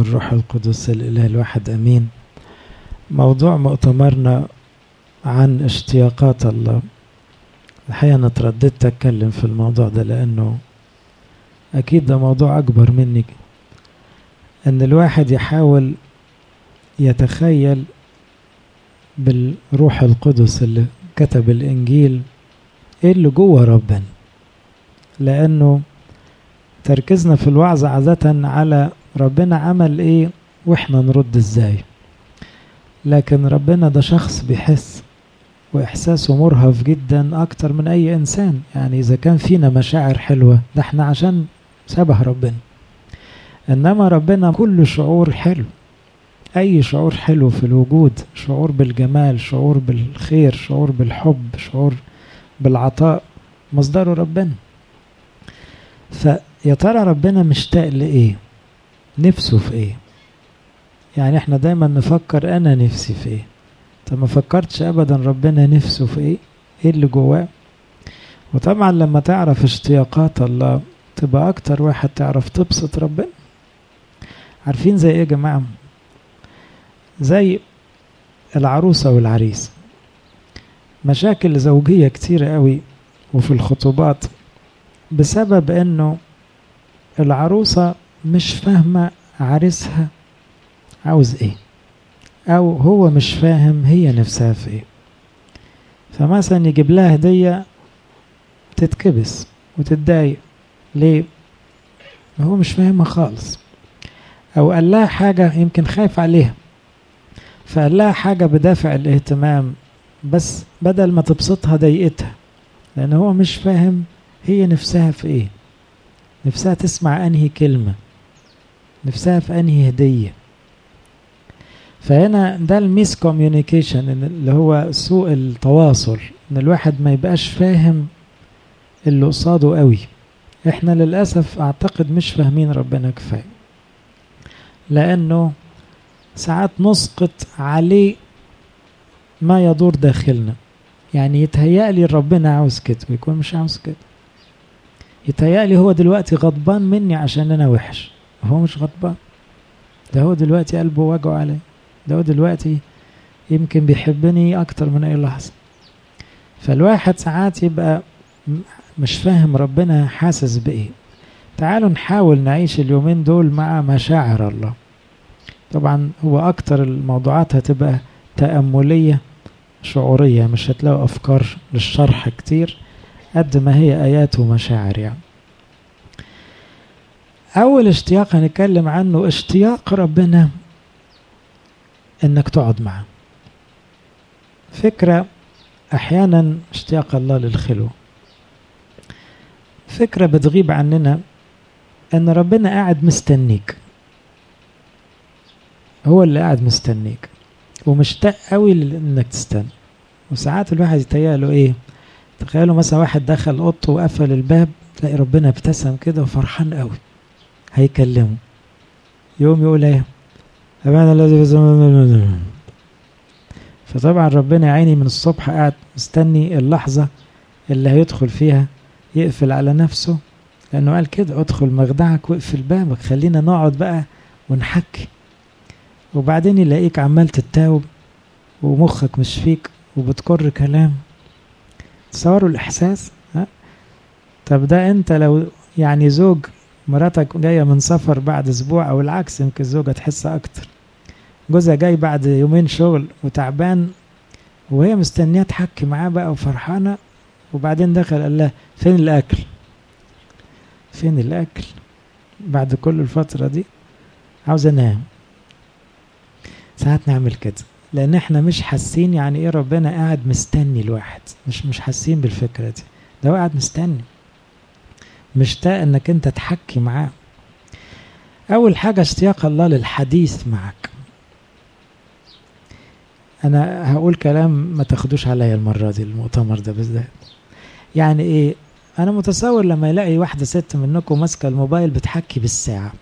والروح القدس الإله الواحد أمين موضوع مؤتمرنا عن اشتياقات الله الحقيقة أنا اترددت أتكلم في الموضوع ده لأنه أكيد ده موضوع أكبر مني أن الواحد يحاول يتخيل بالروح القدس اللي كتب الإنجيل إيه اللي جوه ربنا لأنه تركيزنا في الوعظ عادة على ربنا عمل إيه وإحنا نرد إزاي لكن ربنا ده شخص بيحس وإحساسه مرهف جدا أكتر من أي إنسان يعني إذا كان فينا مشاعر حلوة ده إحنا عشان شبه ربنا إنما ربنا كل شعور حلو أي شعور حلو في الوجود شعور بالجمال شعور بالخير شعور بالحب شعور بالعطاء مصدره ربنا فيا ترى ربنا مشتاق لإيه نفسه في إيه يعني احنا دايما نفكر أنا نفسي في إيه طب ما فكرتش أبدا ربنا نفسه في إيه إيه اللي جواه وطبعا لما تعرف اشتياقات الله تبقى أكتر واحد تعرف تبسط ربنا عارفين زي إيه يا جماعة زي العروسة والعريس مشاكل زوجية كتير قوي وفي الخطوبات بسبب انه العروسة مش فاهمة عريسها عاوز ايه او هو مش فاهم هي نفسها في ايه فمثلا يجيب لها هدية تتكبس وتتضايق ليه هو مش فاهمها خالص او قال لها حاجة يمكن خايف عليها فقال لها حاجة بدافع الاهتمام بس بدل ما تبسطها ضايقتها لأن هو مش فاهم هي نفسها في ايه نفسها تسمع انهي كلمة نفسها في انهي هدية فهنا ده الميس كوميونيكيشن اللي هو سوء التواصل ان الواحد ما يبقاش فاهم اللي قصاده قوي احنا للأسف اعتقد مش فاهمين ربنا كفاية لانه ساعات نسقط عليه ما يدور داخلنا يعني يتهيألي ربنا عاوز كده ويكون مش عاوز كده يتهيألي هو دلوقتي غضبان مني عشان أنا وحش هو مش غضبان ده هو دلوقتي قلبه وجعه علي ده هو دلوقتي يمكن بيحبني أكتر من أي لحظة فالواحد ساعات يبقى مش فاهم ربنا حاسس بإيه تعالوا نحاول نعيش اليومين دول مع مشاعر الله طبعا هو أكتر الموضوعات هتبقى تأملية شعورية مش هتلاقوا أفكار للشرح كتير قد ما هي آيات ومشاعر يعني أول اشتياق هنتكلم عنه اشتياق ربنا إنك تقعد معه فكرة أحيانا اشتياق الله للخلو فكرة بتغيب عننا إن ربنا قاعد مستنيك هو اللي قاعد مستنيك ومشتاق قوي انك تستنى وساعات الواحد يتهيأ له ايه تخيلوا مثلا واحد دخل اوضته وقفل الباب تلاقي ربنا ابتسم كده وفرحان قوي هيكلمه يوم يقول ايه أبانا الذي فطبعا ربنا يا عيني من الصبح قاعد مستني اللحظة اللي هيدخل فيها يقفل على نفسه لأنه قال كده ادخل مخدعك واقفل بابك خلينا نقعد بقى ونحكي وبعدين يلاقيك عمال تتاوب ومخك مش فيك وبتكر كلام تصوروا الإحساس ها؟ طب ده أنت لو يعني زوج مراتك جاية من سفر بعد أسبوع أو العكس يمكن الزوجة تحسها أكتر جوزها جاي بعد يومين شغل وتعبان وهي مستنية تحكي معاه بقى وفرحانة وبعدين دخل قال لها فين الأكل فين الأكل بعد كل الفترة دي عاوز أنام ساعات نعمل كده لان احنا مش حاسين يعني ايه ربنا قاعد مستني الواحد مش مش حاسين بالفكره دي ده هو قاعد مستني مشتاق انك انت تحكي معاه اول حاجه اشتياق الله للحديث معك انا هقول كلام ما تاخدوش عليا المره دي المؤتمر ده بالذات يعني ايه انا متصور لما يلاقي واحده ست منكم ماسكه الموبايل بتحكي بالساعه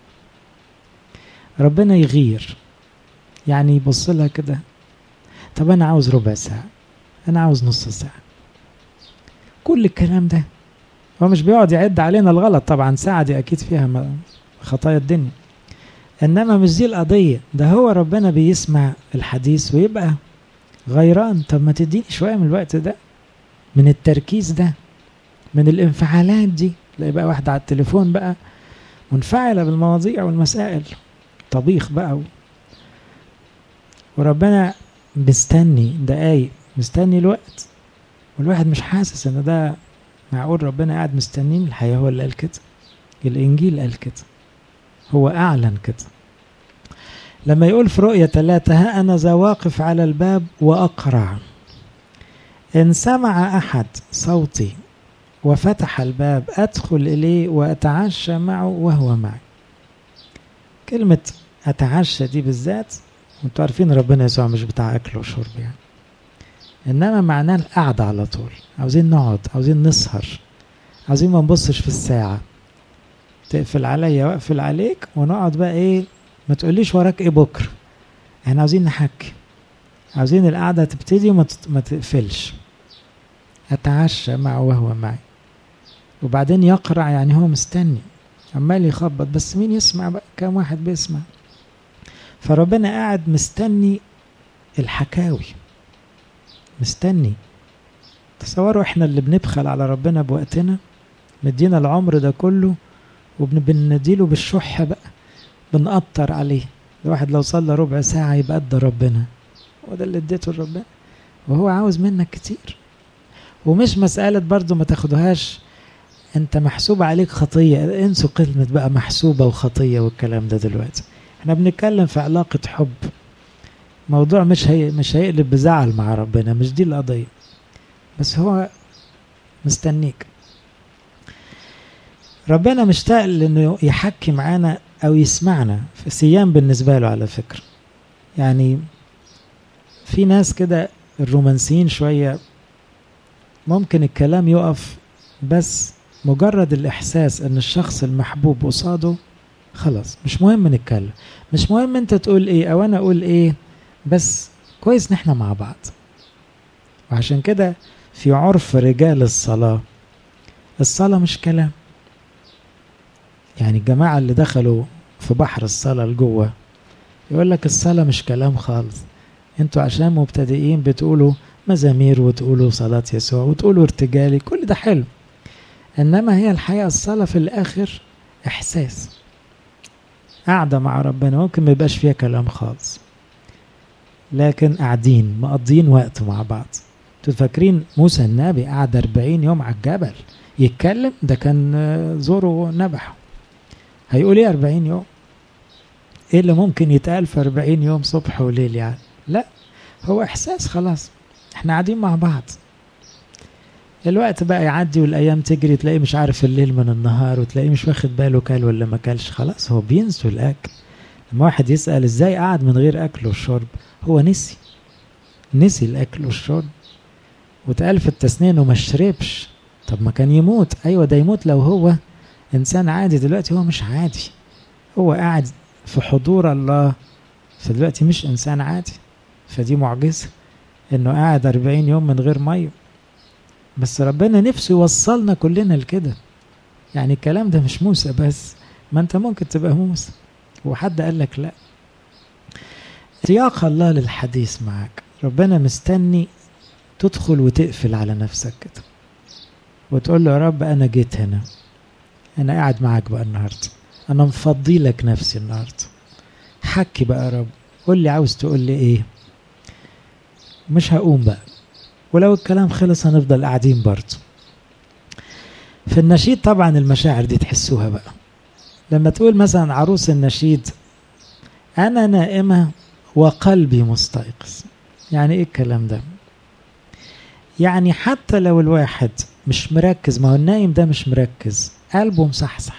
ربنا يغير يعني يبص لها كده طب انا عاوز ربع ساعه انا عاوز نص ساعه كل الكلام ده هو مش بيقعد يعد علينا الغلط طبعا ساعه دي اكيد فيها خطايا الدنيا انما مش دي القضيه ده هو ربنا بيسمع الحديث ويبقى غيران طب ما تديني شويه من الوقت ده من التركيز ده من الانفعالات دي تلاقي بقى واحده على التليفون بقى منفعله بالمواضيع والمسائل طبيخ بقى و... وربنا مستني دقايق مستني الوقت والواحد مش حاسس ان ده معقول ربنا قاعد مستنيني الحقيقه هو اللي قال كده الانجيل قال كده هو اعلن كده لما يقول في رؤية ثلاثة ها أنا ذا واقف على الباب وأقرع إن سمع أحد صوتي وفتح الباب أدخل إليه وأتعشى معه وهو معي كلمة أتعشى دي بالذات وانتوا عارفين ربنا يسوع مش بتاع أكل وشرب يعني إنما معناه القعدة على طول عاوزين نقعد عاوزين نسهر عاوزين ما نبصش في الساعة تقفل عليا واقفل عليك ونقعد بقى ايه ما تقوليش وراك ايه بكره احنا عاوزين نحكي عاوزين القعدة تبتدي وما ما تقفلش أتعشى معه وهو معي وبعدين يقرع يعني هو مستني عمال يخبط بس مين يسمع بقى كام واحد بيسمع فربنا قاعد مستني الحكاوي مستني تصوروا احنا اللي بنبخل على ربنا بوقتنا مدينا العمر ده كله وبنديله بالشح بقى بنقطر عليه الواحد لو صلى ربع ساعة يبقى قد ربنا وده اللي اديته لربنا وهو عاوز منك كتير ومش مسألة برضو ما تاخدوهاش انت محسوب عليك خطية انسوا كلمة بقى محسوبة وخطية والكلام ده دلوقتي احنا بنتكلم في علاقة حب موضوع مش هي مش هيقلب بزعل مع ربنا مش دي القضية بس هو مستنيك ربنا مشتاق لانه يحكي معانا او يسمعنا في سيام بالنسبه له على فكره يعني في ناس كده الرومانسيين شويه ممكن الكلام يقف بس مجرد الاحساس ان الشخص المحبوب قصاده خلاص مش مهم نتكلم مش مهم انت تقول ايه او انا اقول ايه بس كويس ان احنا مع بعض وعشان كده في عرف رجال الصلاه الصلاه مش كلام يعني الجماعة اللي دخلوا في بحر الصلاة لجوه يقول لك الصلاة مش كلام خالص انتوا عشان مبتدئين بتقولوا مزامير وتقولوا صلاة يسوع وتقولوا ارتجالي كل ده حلو انما هي الحقيقة الصلاة في الاخر احساس قاعدة مع ربنا ممكن ما يبقاش فيها كلام خالص لكن قاعدين مقضيين وقت مع بعض انتوا فاكرين موسى النبي قعد 40 يوم على الجبل يتكلم ده كان زوره نبحه هيقول ايه 40 يوم ايه اللي ممكن يتقال في 40 يوم صبح وليل يعني لا هو احساس خلاص احنا قاعدين مع بعض الوقت بقى يعدي والايام تجري تلاقيه مش عارف الليل من النهار وتلاقيه مش واخد باله كل ولا ما كلش خلاص هو بينسوا الاكل لما واحد يسال ازاي قعد من غير اكل وشرب هو نسي نسي الاكل والشرب واتقال في التثنيه انه ما شربش طب ما كان يموت ايوه ده يموت لو هو انسان عادي دلوقتي هو مش عادي هو قاعد في حضور الله فدلوقتي مش انسان عادي فدي معجزه انه قاعد 40 يوم من غير ميه بس ربنا نفسه يوصلنا كلنا لكده يعني الكلام ده مش موسى بس ما انت ممكن تبقى موسى وحد قال لك لا سياق الله للحديث معك ربنا مستني تدخل وتقفل على نفسك كده وتقول له يا رب انا جيت هنا انا قاعد معاك بقى النهارده انا مفضي لك نفسي النهارده حكي بقى يا رب قول لي عاوز تقول لي ايه مش هقوم بقى ولو الكلام خلص هنفضل قاعدين برضه في النشيد طبعا المشاعر دي تحسوها بقى لما تقول مثلا عروس النشيد انا نائمه وقلبي مستيقظ يعني ايه الكلام ده يعني حتى لو الواحد مش مركز ما هو النايم ده مش مركز قلبه مصحصح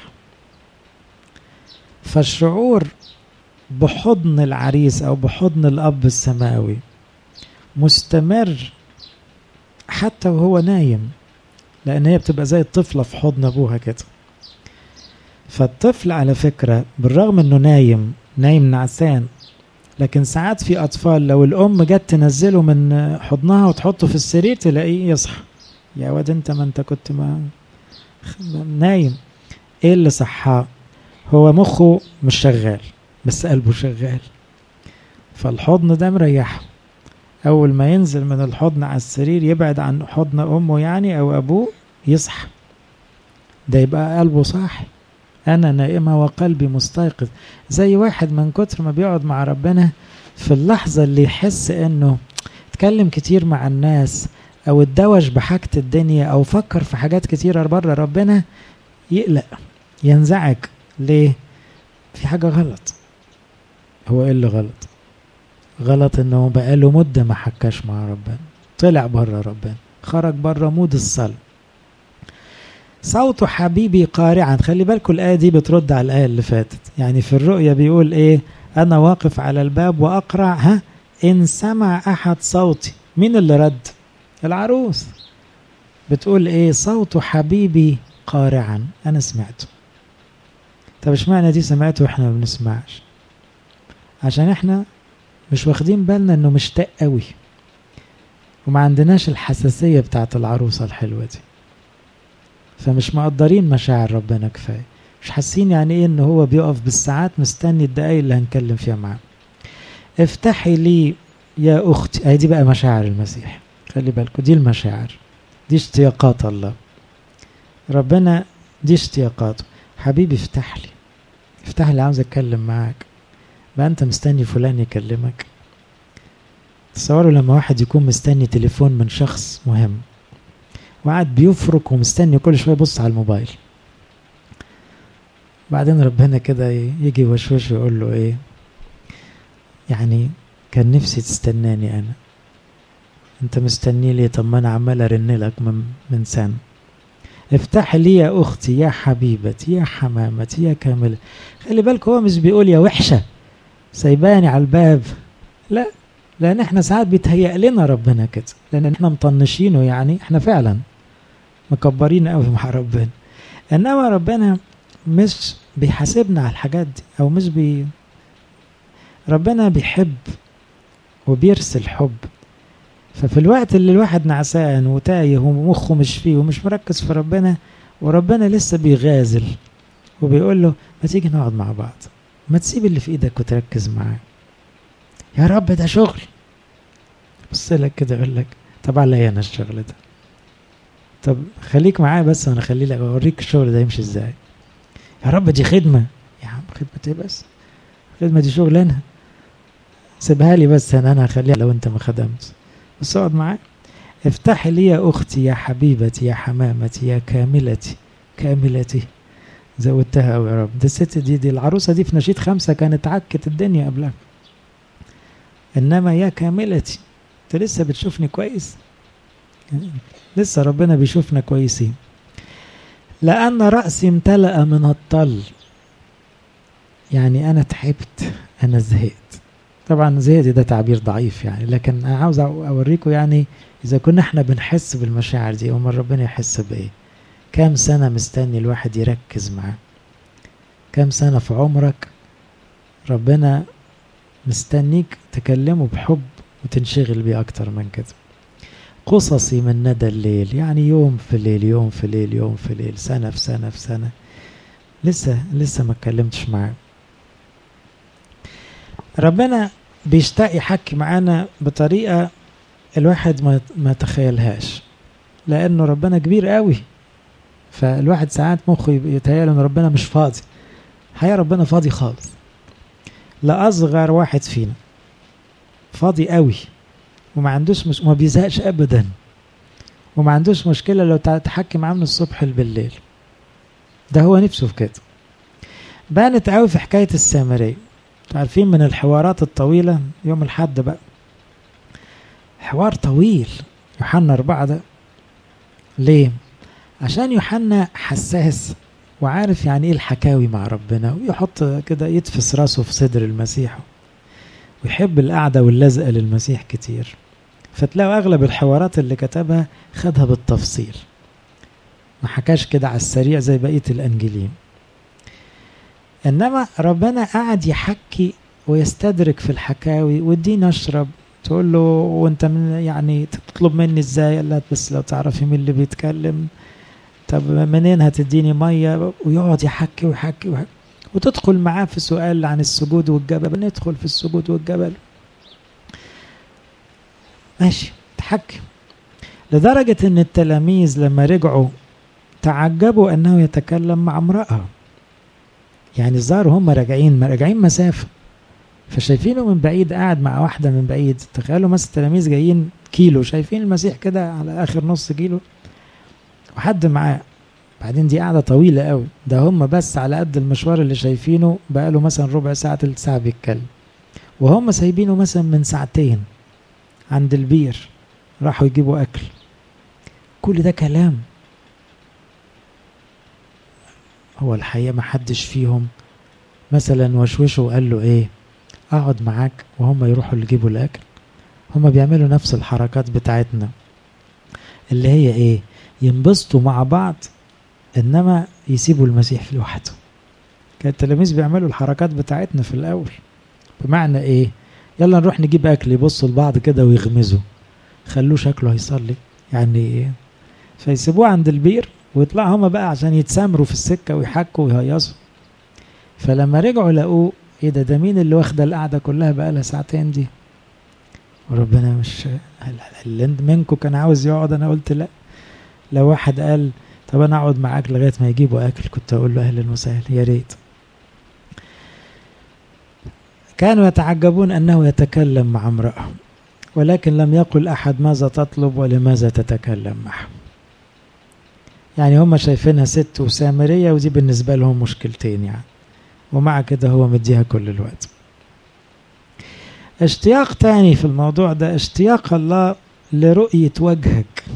فالشعور بحضن العريس او بحضن الاب السماوي مستمر حتى وهو نايم لان هي بتبقى زي الطفله في حضن ابوها كده فالطفل على فكره بالرغم انه نايم نايم نعسان لكن ساعات في اطفال لو الام جت تنزله من حضنها وتحطه في السرير تلاقيه يصحى يا واد انت ما انت كنت ما نايم ايه اللي صحاه هو مخه مش شغال بس قلبه شغال فالحضن ده مريحه أول ما ينزل من الحضن على السرير يبعد عن حضن أمه يعني أو أبوه يصحى ده يبقى قلبه صاحي أنا نائمة وقلبي مستيقظ زي واحد من كتر ما بيقعد مع ربنا في اللحظة اللي يحس إنه اتكلم كتير مع الناس أو اتدوش بحاجة الدنيا أو فكر في حاجات كتيرة بره ربنا يقلق ينزعج ليه؟ في حاجة غلط هو إيه اللي غلط؟ غلط إنه بقاله مدة ما حكاش مع ربنا طلع بره ربنا خرج بره مود الصلاة صوت حبيبي قارعا خلي بالكم الآية دي بترد على الآية اللي فاتت يعني في الرؤيا بيقول إيه أنا واقف على الباب وأقرع ها إن سمع أحد صوتي مين اللي رد العروس بتقول إيه صوت حبيبي قارعا أنا سمعته طب اشمعنى دي سمعته واحنا ما بنسمعش عشان احنا مش واخدين بالنا انه مشتاق قوي وما عندناش الحساسية بتاعت العروسة الحلوة دي فمش مقدرين مشاعر ربنا كفاية مش حاسين يعني ايه ان هو بيقف بالساعات مستني الدقايق اللي هنكلم فيها معاه افتحي لي يا اختي اهي دي بقى مشاعر المسيح خلي بالكم دي المشاعر دي اشتياقات الله ربنا دي اشتياقاته حبيبي افتح لي افتح لي عاوز اتكلم معاك بقى انت مستني فلان يكلمك تصوروا لما واحد يكون مستني تليفون من شخص مهم وقعد بيفرك ومستني كل شويه يبص على الموبايل بعدين ربنا كده يجي يوشوش ويقول له ايه يعني كان نفسي تستناني انا انت مستني لي طب ما انا عمال ارن لك من, من سنه افتح لي يا اختي يا حبيبتي يا حمامتي يا كامله خلي بالك هو مش بيقول يا وحشه سايباني على الباب لا لان احنا ساعات بيتهيأ لنا ربنا كده لان احنا مطنشينه يعني احنا فعلا مكبرين قوي مع ربنا انما ربنا مش بيحاسبنا على الحاجات دي او مش بي ربنا بيحب وبيرسل حب ففي الوقت اللي الواحد نعسان وتايه ومخه مش فيه ومش مركز في ربنا وربنا لسه بيغازل وبيقول له ما تيجي نقعد مع بعض ما تسيب اللي في ايدك وتركز معاه يا رب ده شغل بص لك كده يقول لك طب عليا انا الشغل ده طب خليك معايا بس وانا خلي لك اوريك الشغل ده يمشي ازاي يا رب دي خدمه يا عم خدمه ايه بس خدمه دي شغلانه سيبها لي بس انا انا هخليها لو انت ما خدمت بس اقعد معايا افتحي لي يا اختي يا حبيبتي يا حمامتي يا كاملتي كاملتي زودتها قوي يا رب ده الست دي دي العروسه دي في نشيد خمسه كانت عكت الدنيا قبلها انما يا كاملتي انت لسه بتشوفني كويس لسه ربنا بيشوفنا كويسين لأن رأسي امتلأ من الطل يعني أنا تعبت أنا زهقت طبعا زهقت ده تعبير ضعيف يعني لكن أنا عاوز أوريكم يعني إذا كنا إحنا بنحس بالمشاعر دي أمال ربنا يحس بإيه كام سنة مستني الواحد يركز معاه كام سنة في عمرك ربنا مستنيك تكلمه بحب وتنشغل بيه أكتر من كده قصصي من ندى الليل يعني يوم في ليل يوم في ليل يوم في ليل سنة في سنة في سنة لسه لسه ما اتكلمتش معاه ربنا بيشتاق يحكي معانا بطريقة الواحد ما ما تخيلهاش لأنه ربنا كبير قوي فالواحد ساعات مخه يتهيأ ان ربنا مش فاضي حقيقة ربنا فاضي خالص لا أصغر واحد فينا فاضي قوي وما عندوش مش ما بيزهقش ابدا وما عندوش مشكله لو تحكي معاه من الصبح بالليل ده هو نفسه في كده بانت قوي في حكايه السامريه عارفين من الحوارات الطويله يوم الحد بقى حوار طويل يوحنا أربعة ده ليه؟ عشان يوحنا حساس وعارف يعني ايه الحكاوي مع ربنا ويحط كده يتفس راسه في صدر المسيح ويحب القعدة واللزقة للمسيح كتير فتلاقوا أغلب الحوارات اللي كتبها خدها بالتفصيل ما حكاش كده على السريع زي بقية الأنجيلين إنما ربنا قعد يحكي ويستدرك في الحكاوي واديني أشرب تقول له وانت من يعني تطلب مني ازاي قال بس لو تعرفي مين اللي بيتكلم طب منين هتديني ميه ويقعد يحكي ويحكي, ويحكي وتدخل معاه في سؤال عن السجود والجبل ندخل في السجود والجبل ماشي تحكم لدرجة ان التلاميذ لما رجعوا تعجبوا انه يتكلم مع امرأة يعني الظاهر هم راجعين راجعين مسافة فشايفينه من بعيد قاعد مع واحدة من بعيد تخيلوا مثلا التلاميذ جايين كيلو شايفين المسيح كده على اخر نص كيلو وحد معاه بعدين دي قاعدة طويلة قوي ده هم بس على قد المشوار اللي شايفينه بقاله مثلا ربع ساعة تلت ساعة بيتكلم وهم سايبينه مثلا من ساعتين عند البير راحوا يجيبوا أكل كل ده كلام هو الحقيقة ما حدش فيهم مثلا وشوشه وقال له ايه اقعد معاك وهم يروحوا يجيبوا الاكل هم بيعملوا نفس الحركات بتاعتنا اللي هي ايه ينبسطوا مع بعض انما يسيبوا المسيح في لوحده كان التلاميذ بيعملوا الحركات بتاعتنا في الاول بمعنى ايه يلا نروح نجيب اكل يبصوا لبعض كده ويغمزوا خلوه شكله هيصلي يعني ايه فيسيبوه عند البير ويطلعوا هما بقى عشان يتسامروا في السكه ويحكوا ويهيصوا فلما رجعوا لقوه ايه ده ده مين اللي واخده القعده كلها بقى لها ساعتين دي وربنا مش اللي منكم كان عاوز يقعد انا قلت لا لو واحد قال طب انا اقعد معاك لغايه ما يجيبوا اكل كنت اقول له اهلا وسهلا يا ريت كانوا يتعجبون انه يتكلم مع امراه ولكن لم يقل احد ماذا تطلب ولماذا تتكلم معه يعني هم شايفينها ست وسامريه ودي بالنسبه لهم مشكلتين يعني ومع كده هو مديها كل الوقت اشتياق تاني في الموضوع ده اشتياق الله لرؤية وجهك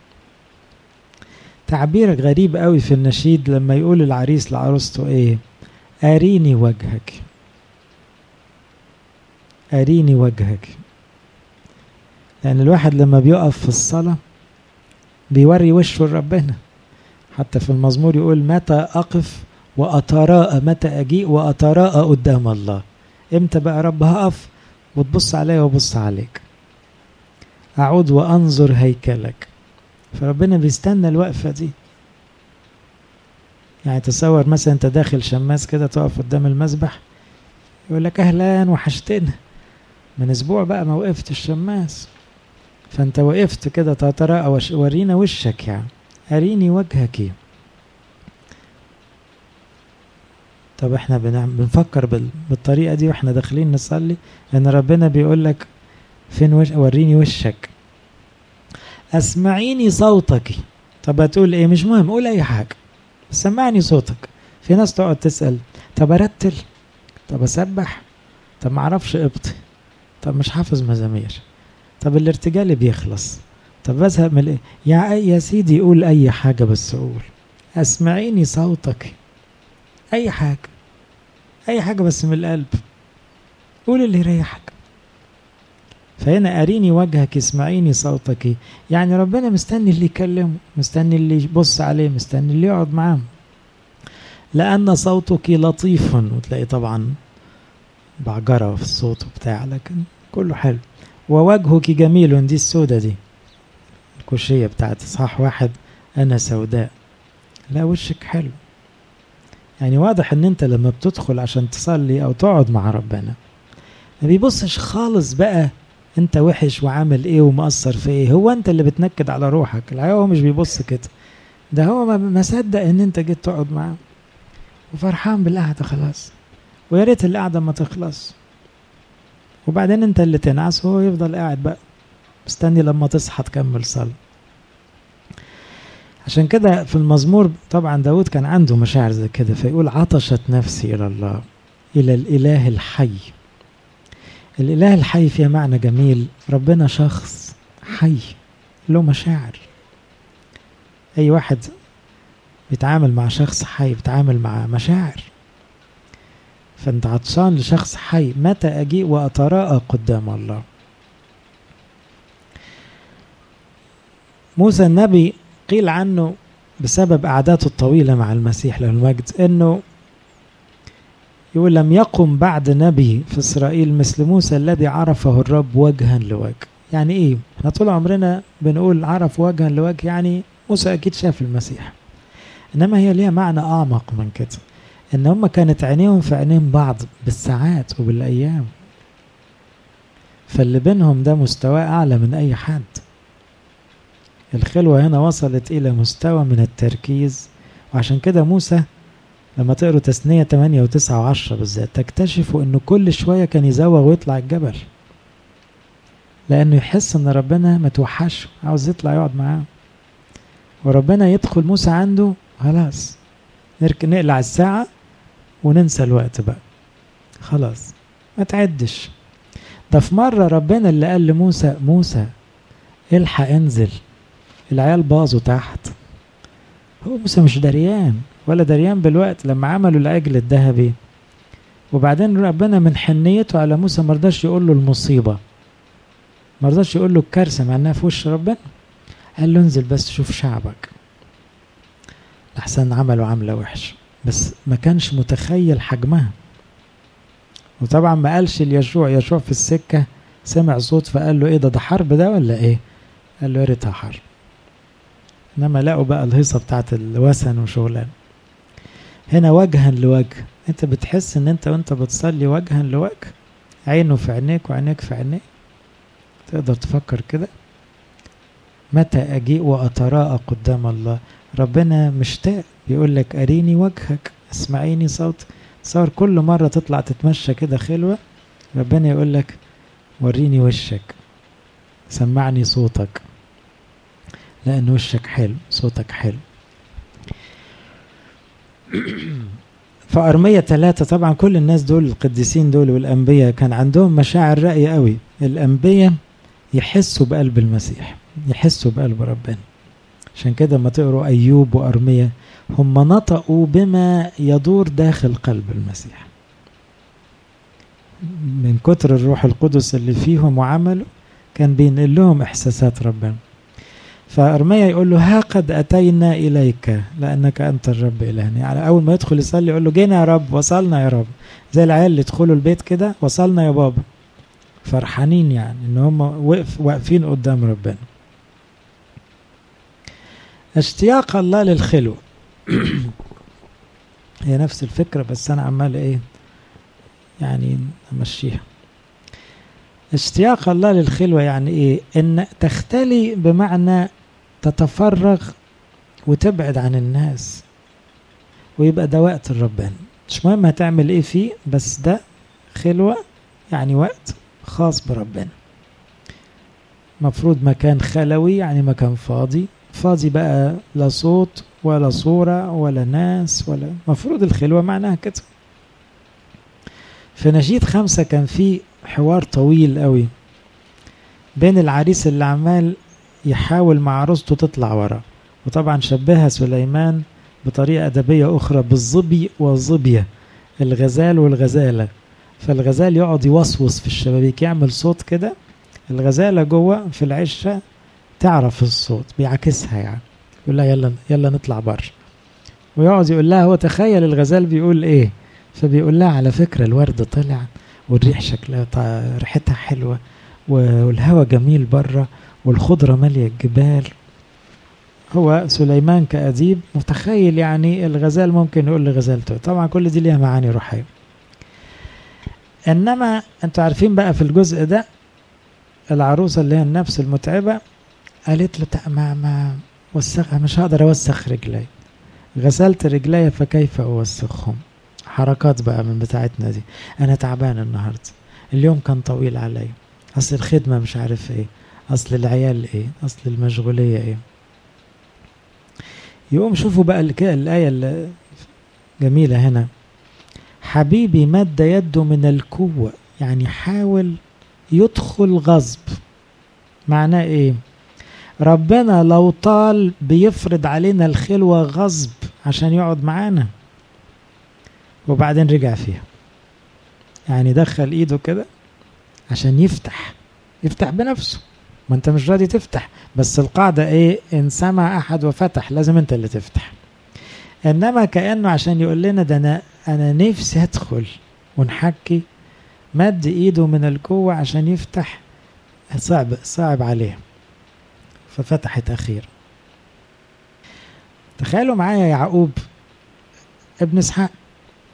تعبير غريب قوي في النشيد لما يقول العريس لعروسته ايه أريني وجهك أريني وجهك لأن الواحد لما بيقف في الصلاة بيوري وشه لربنا حتى في المزمور يقول متى أقف وأتراءى متى أجيء وأتراءى قدام الله إمتى بقى رب هقف وتبص عليا وبص عليك أعود وأنظر هيكلك فربنا بيستنى الوقفة دي يعني تصور مثلا انت داخل شماس كده تقف قدام المسبح يقول لك اهلا وحشتنا من اسبوع بقى ما وقفت الشماس فانت وقفت كده تتراءى ورينا وشك يعني اريني وجهك طب احنا بنفكر بالطريقة دي واحنا داخلين نصلي لان ربنا بيقول لك فين وش وريني وشك اسمعيني صوتك طب هتقول ايه مش مهم قول اي حاجة سمعني صوتك في ناس تقعد تسأل طب ارتل طب اسبح طب معرفش ابطي طب مش حافظ مزامير طب الارتجال بيخلص طب بزهق من ايه يا يا سيدي قول اي حاجة بس قول اسمعيني صوتك اي حاجة اي حاجة بس من القلب قول اللي يريحك فهنا أريني وجهك اسمعيني صوتك يعني ربنا مستني اللي يكلمه مستني اللي يبص عليه مستني اللي يقعد معاه لأن صوتك لطيف وتلاقي طبعا بعجرة في الصوت بتاع لكن كله حلو ووجهك جميل دي السودة دي الكوشية بتاعت صح واحد أنا سوداء لا وشك حلو يعني واضح ان انت لما بتدخل عشان تصلي او تقعد مع ربنا ما بيبصش خالص بقى انت وحش وعامل ايه ومقصر في ايه هو انت اللي بتنكد على روحك الحقيقه هو مش بيبص كده ده هو ما صدق ان انت جيت تقعد معاه وفرحان بالقعده خلاص ويا ريت القعده ما تخلص وبعدين انت اللي تنعس وهو يفضل قاعد بقى مستني لما تصحى تكمل صلاه عشان كده في المزمور طبعا داود كان عنده مشاعر زي كده فيقول عطشت نفسي إلى الله إلى الإله الحي الإله الحي فيها معنى جميل ربنا شخص حي له مشاعر أي واحد بيتعامل مع شخص حي بيتعامل مع مشاعر فأنت عطشان لشخص حي متى أجيء وأتراءى قدام الله موسى النبي قيل عنه بسبب قعداته الطويلة مع المسيح له المجد انه يقول لم يقم بعد نبي في اسرائيل مثل موسى الذي عرفه الرب وجها لوجه يعني ايه احنا طول عمرنا بنقول عرف وجها لوجه يعني موسى اكيد شاف المسيح انما هي ليها معنى اعمق من كده ان هم كانت عينيهم في عينين بعض بالساعات وبالايام فاللي بينهم ده مستوى اعلى من اي حد الخلوة هنا وصلت الى مستوى من التركيز وعشان كده موسى لما تقروا تثنية 8 و9 و10 بالذات تكتشفوا انه كل شوية كان يزوغ ويطلع الجبل لانه يحس ان ربنا متوحشه عاوز يطلع يقعد معاه وربنا يدخل موسى عنده خلاص نركن نقلع الساعة وننسى الوقت بقى خلاص ما تعدش ده في مرة ربنا اللي قال لموسى موسى الحق انزل العيال باظوا تحت هو موسى مش دريان ولا دريان بالوقت لما عملوا العجل الذهبي وبعدين ربنا من حنيته على موسى مرضاش يقول له المصيبة مرضاش يقول له الكارثة مع انها في وش ربنا قال له انزل بس شوف شعبك لحسن عملوا عملة وحش بس ما كانش متخيل حجمها وطبعا ما قالش ليشوع يشوع في السكة سمع صوت فقال له ايه ده ده حرب ده ولا ايه قال له يا ريتها حرب انما لقوا بقى الهيصة بتاعت الوثن وشغلان هنا وجها لوجه انت بتحس ان انت وانت بتصلي وجها لوجه عينه في عينيك وعينيك في عينيه تقدر تفكر كده متى أجيء وأتراءى قدام الله ربنا مشتاق بيقول لك أريني وجهك اسمعيني صوت صار كل مرة تطلع تتمشى كده خلوة ربنا يقول لك وريني وشك سمعني صوتك لأن وشك حلو صوتك حلو فأرمية ثلاثة طبعا كل الناس دول القديسين دول والأنبياء كان عندهم مشاعر رأي قوي الأنبياء يحسوا بقلب المسيح يحسوا بقلب ربنا عشان كده لما تقروا أيوب وأرمية هم نطقوا بما يدور داخل قلب المسيح من كتر الروح القدس اللي فيهم وعملوا كان بينقل لهم إحساسات ربنا فأرميا يقول له ها قد أتينا إليك لأنك أنت الرب إلهنا يعني أول ما يدخل يصلي يقول له جينا يا رب وصلنا يا رب زي العيال اللي يدخلوا البيت كده وصلنا يا بابا فرحانين يعني ان هم وقف واقفين قدام ربنا اشتياق الله للخلوة هي نفس الفكرة بس أنا عمال إيه يعني أمشيها اشتياق الله للخلوة يعني إيه إن تختلي بمعنى تتفرغ وتبعد عن الناس ويبقى ده وقت ربنا مش مهم هتعمل إيه فيه بس ده خلوة يعني وقت خاص بربنا مفروض مكان خلوي يعني مكان فاضي فاضي بقى لا صوت ولا صورة ولا ناس ولا مفروض الخلوة معناها كده في نشيد خمسة كان في حوار طويل قوي بين العريس اللي عمال يحاول مع عروسته تطلع ورا وطبعا شبهها سليمان بطريقة أدبية أخرى بالظبي والظبية الغزال والغزالة فالغزال يقعد يوسوس في الشبابيك يعمل صوت كده الغزالة جوه في العشة تعرف الصوت بيعكسها يعني يقول لها يلا يلا نطلع بره ويقعد يقول لها هو تخيل الغزال بيقول ايه فبيقول لها على فكرة الورد طلع والريح شكلها ريحتها حلوة والهواء جميل بره والخضرة مالية الجبال هو سليمان كأديب متخيل يعني الغزال ممكن يقول لغزالته طبعا كل دي ليها معاني روحية انما انتوا عارفين بقى في الجزء ده العروسة اللي هي النفس المتعبة قالت له ما ما وسخ مش هقدر اوسخ رجلي غسلت رجلي فكيف اوسخهم حركات بقى من بتاعتنا دي انا تعبان النهارده اليوم كان طويل عليا اصل الخدمه مش عارف ايه اصل العيال ايه اصل المشغوليه ايه يقوم شوفوا بقى الايه الجميله هنا حبيبي مد يده من القوه يعني حاول يدخل غصب معناه ايه ربنا لو طال بيفرض علينا الخلوة غصب عشان يقعد معانا وبعدين رجع فيها يعني دخل ايده كده عشان يفتح يفتح بنفسه ما انت مش راضي تفتح بس القاعدة ايه ان سمع احد وفتح لازم انت اللي تفتح انما كأنه عشان يقول لنا ده انا انا نفسي ادخل ونحكي مد ايده من القوة عشان يفتح صعب صعب عليه ففتحت أخيرا تخيلوا معايا يعقوب ابن اسحاق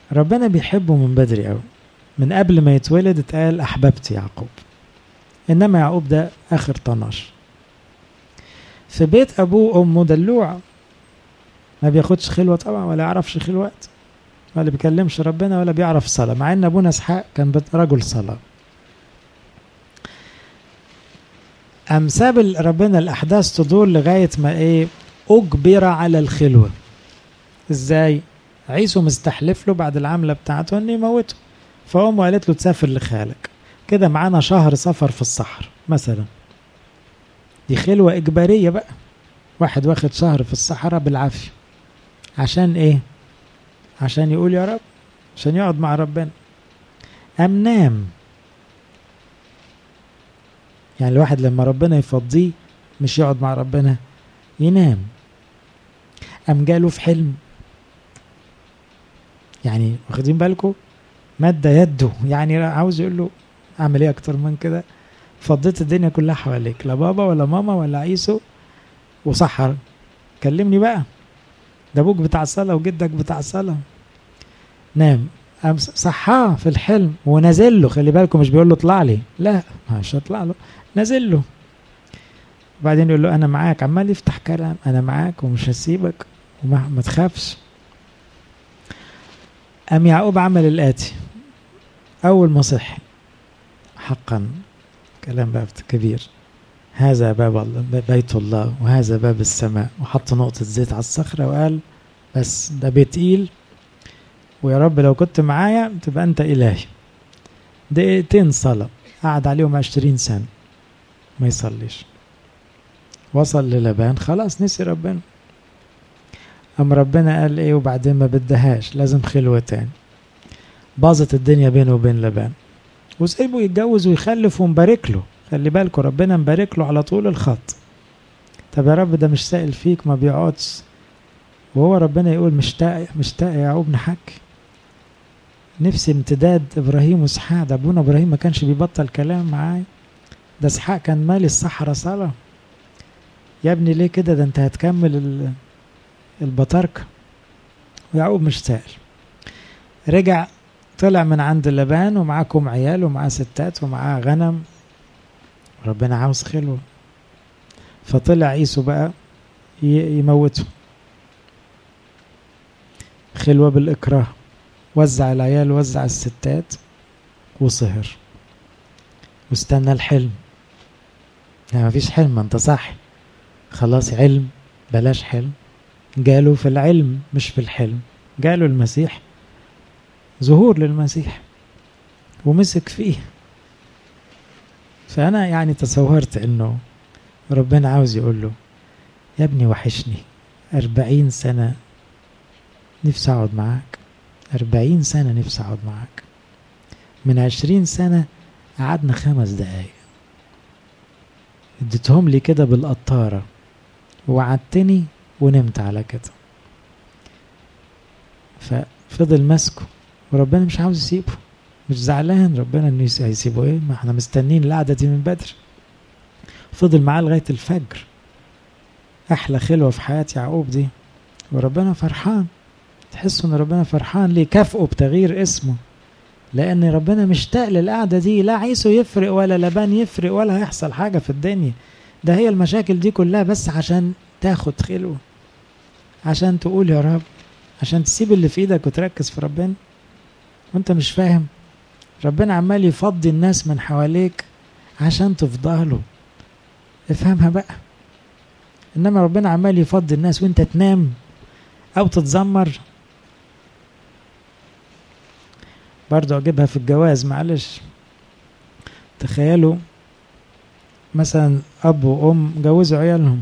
ربنا بيحبه من بدري قوي من قبل ما يتولد اتقال احببت يعقوب انما يعقوب ده اخر طناش في بيت ابوه وامه دلوع ما بياخدش خلوه طبعا ولا يعرفش خلوات ولا بيكلمش ربنا ولا بيعرف صلاه مع ان ابونا اسحاق كان رجل صلاه أم ساب ربنا الأحداث تدور لغاية ما إيه أجبر على الخلوة إزاي؟ عيسو مستحلف له بعد العملة بتاعته إنه يموته فأمه قالت له تسافر لخالك كده معانا شهر سفر في الصحراء مثلا دي خلوة إجبارية بقى واحد واخد شهر في الصحراء بالعافية عشان إيه؟ عشان يقول يا رب عشان يقعد مع ربنا أم نام يعني الواحد لما ربنا يفضيه مش يقعد مع ربنا ينام أم جاله في حلم يعني واخدين بالكم مد يده يعني عاوز يقول له اعمل ايه اكتر من كده فضيت الدنيا كلها حواليك لا بابا ولا ماما ولا عيسو وسحر كلمني بقى ده ابوك بتاع الصلاه وجدك بتاع الصلاه نام قام صحاه في الحلم ونازل له خلي بالكم مش بيقول له اطلع لي لا مش هطلع له نازل له وبعدين يقول له انا معاك عمال يفتح كلام انا معاك ومش هسيبك وما ما تخافش قام يعقوب عمل الاتي اول ما صحي حقا كلام بقى كبير هذا باب الله بيت الله وهذا باب السماء وحط نقطة زيت على الصخرة وقال بس ده بيت تقيل ويا رب لو كنت معايا تبقى أنت إلهي دقيقتين صلاة قعد عليهم عشرين سنة ما يصليش وصل للبان خلاص نسي ربنا أم ربنا قال إيه وبعدين ما بدهاش لازم خلوة تاني باظت الدنيا بينه وبين لبان وسيبه يتجوز ويخلف ومبارك له خلي بالكم ربنا مبارك له على طول الخط طب يا رب ده مش سائل فيك ما بيقعدش وهو ربنا يقول مشتاق مشتاق يا يعقوب نحكي نفسي امتداد ابراهيم واسحاق ده ابونا ابراهيم ما كانش بيبطل كلام معايا ده اسحاق كان مالي الصحراء صلاة يا ابني ليه كده ده انت هتكمل البطاركة ويعقوب مش سائل رجع طلع من عند لبان ومعاكم عيال ومعاه ستات ومعاه غنم ربنا عاوز خلوة فطلع عيسو بقى يموته خلوة بالإكراه وزع العيال وزع الستات وسهر واستنى الحلم يعني مفيش حلم انت صح خلاص علم بلاش حلم جاله في العلم مش في الحلم جاله المسيح ظهور للمسيح ومسك فيه فأنا يعني تصورت إنه ربنا عاوز يقول له يا ابني وحشني أربعين سنة نفسي أقعد معاك أربعين سنة نفسي أقعد معاك من عشرين سنة قعدنا خمس دقايق اديتهم لي كده بالقطارة وعدتني ونمت على كده ففضل ماسكه وربنا مش عاوز يسيبه مش زعلان ربنا انه هيسيبه ايه ما احنا مستنين القعده دي من بدري فضل معاه لغايه الفجر احلى خلوه في حياه يعقوب دي وربنا فرحان تحسوا ان ربنا فرحان ليه كافئه بتغيير اسمه لان ربنا مشتاق للقعده دي لا عيسو يفرق ولا لبان يفرق ولا هيحصل حاجه في الدنيا ده هي المشاكل دي كلها بس عشان تاخد خلوه عشان تقول يا رب عشان تسيب اللي في ايدك وتركز في ربنا وانت مش فاهم ربنا عمال يفضي الناس من حواليك عشان تفضى له افهمها بقى انما ربنا عمال يفضي الناس وانت تنام او تتذمر برضو اجيبها في الجواز معلش تخيلوا مثلا اب وام جوزوا عيالهم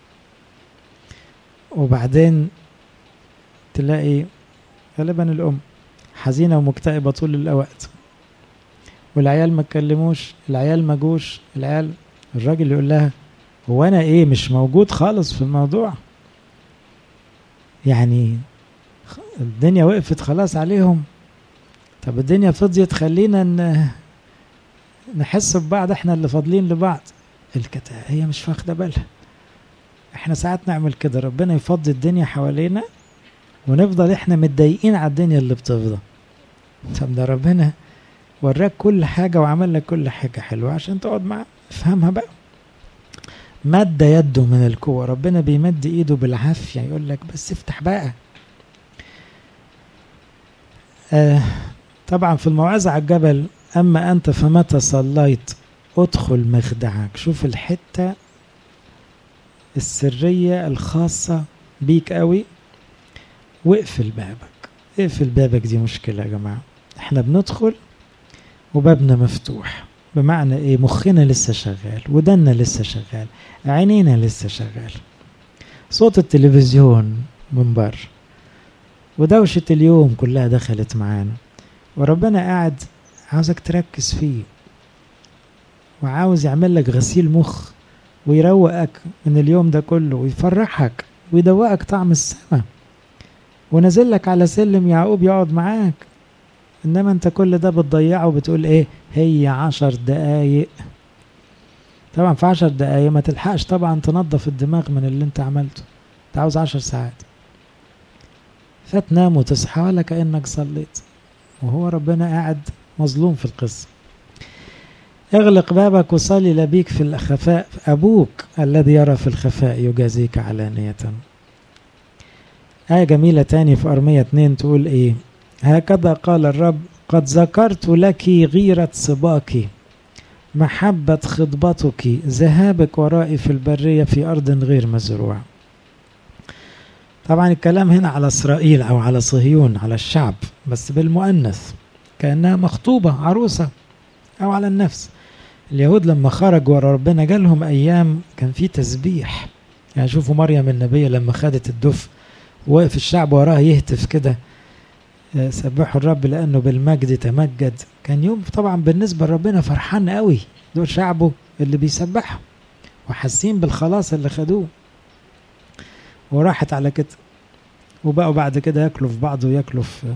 وبعدين تلاقي غالبا الام حزينه ومكتئبه طول الوقت والعيال ما اتكلموش العيال ما جوش العيال الراجل يقول لها هو انا ايه مش موجود خالص في الموضوع يعني الدنيا وقفت خلاص عليهم طب الدنيا فضيت خلينا نحس ببعض احنا اللي فاضلين لبعض الكتا هي مش واخده بالها احنا ساعات نعمل كده ربنا يفضي الدنيا حوالينا ونفضل احنا متضايقين على الدنيا اللي بتفضى طب ده ربنا وراك كل حاجة وعمل لك كل حاجة حلوة عشان تقعد معاه افهمها بقى مد يده من القوة ربنا بيمد ايده بالعافية يقول لك بس افتح بقى آه طبعا في الموعظة على الجبل أما أنت فمتى صليت ادخل مخدعك شوف الحتة السرية الخاصة بيك قوي واقفل بابك اقفل بابك دي مشكلة يا جماعة احنا بندخل وبابنا مفتوح بمعنى ايه مخنا لسه شغال ودنا لسه شغال عينينا لسه شغال صوت التلفزيون من بره ودوشة اليوم كلها دخلت معانا وربنا قاعد عاوزك تركز فيه وعاوز يعمل لك غسيل مخ ويروقك من اليوم ده كله ويفرحك ويدوقك طعم السماء ونزل لك على سلم يعقوب يقعد معاك انما انت كل ده بتضيعه وبتقول ايه هي عشر دقايق طبعا في عشر دقايق ما تلحقش طبعا تنظف الدماغ من اللي انت عملته انت عاوز عشر ساعات فتنام وتصحى ولا كأنك صليت وهو ربنا قاعد مظلوم في القصة اغلق بابك وصلي لبيك في الخفاء أبوك الذي يرى في الخفاء يجازيك علانية آية جميلة تاني في أرمية اتنين تقول إيه هكذا قال الرب قد ذكرت لك غيرة صباك محبة خطبتك ذهابك ورائي في البرية في أرض غير مزروعة طبعا الكلام هنا على إسرائيل أو على صهيون على الشعب بس بالمؤنث كأنها مخطوبة عروسة أو على النفس اليهود لما خرجوا ورا ربنا جالهم أيام كان في تسبيح يعني شوفوا مريم النبية لما خدت الدف وقف الشعب وراها يهتف كده سبحوا الرب لأنه بالمجد تمجد كان يوم طبعا بالنسبة لربنا فرحان قوي دول شعبه اللي بيسبحوا وحاسين بالخلاص اللي خدوه وراحت على كده وبقوا بعد كده ياكلوا في بعض وياكلوا في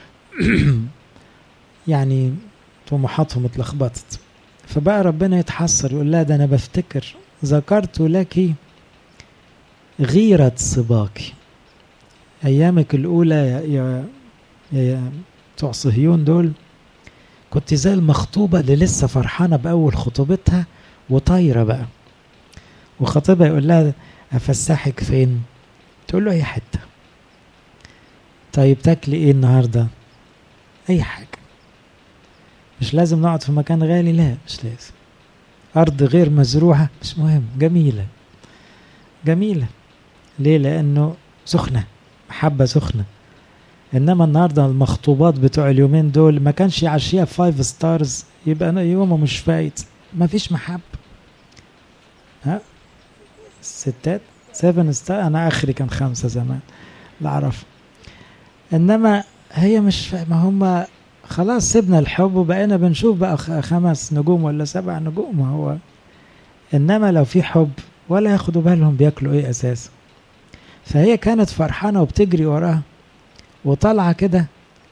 يعني طموحاتهم اتلخبطت فبقى ربنا يتحسر يقول لا ده انا بفتكر ذكرت لك غيرة صباك ايامك الاولى يا يا, يا بتوع صهيون دول كنت زي المخطوبة اللي لسه فرحانة بأول خطوبتها وطايرة بقى وخطيبها يقول لها أفسحك فين؟ تقول له أي حتة طيب تاكلي إيه النهاردة؟ أي حاجة مش لازم نقعد في مكان غالي لا مش لازم أرض غير مزروعة مش مهم جميلة جميلة ليه؟ لأنه سخنة محبة سخنة انما النهارده المخطوبات بتوع اليومين دول ما كانش يعشيها فايف ستارز يبقى انا يومه مش فايت ما فيش محبه ها الستات سيفن ستار انا اخري كان خمسه زمان لا اعرف انما هي مش فا... ما هم خلاص سيبنا الحب وبقينا بنشوف بقى خمس نجوم ولا سبع نجوم ما هو انما لو في حب ولا ياخدوا بالهم بياكلوا ايه اساسا فهي كانت فرحانه وبتجري وراها وطالعه كده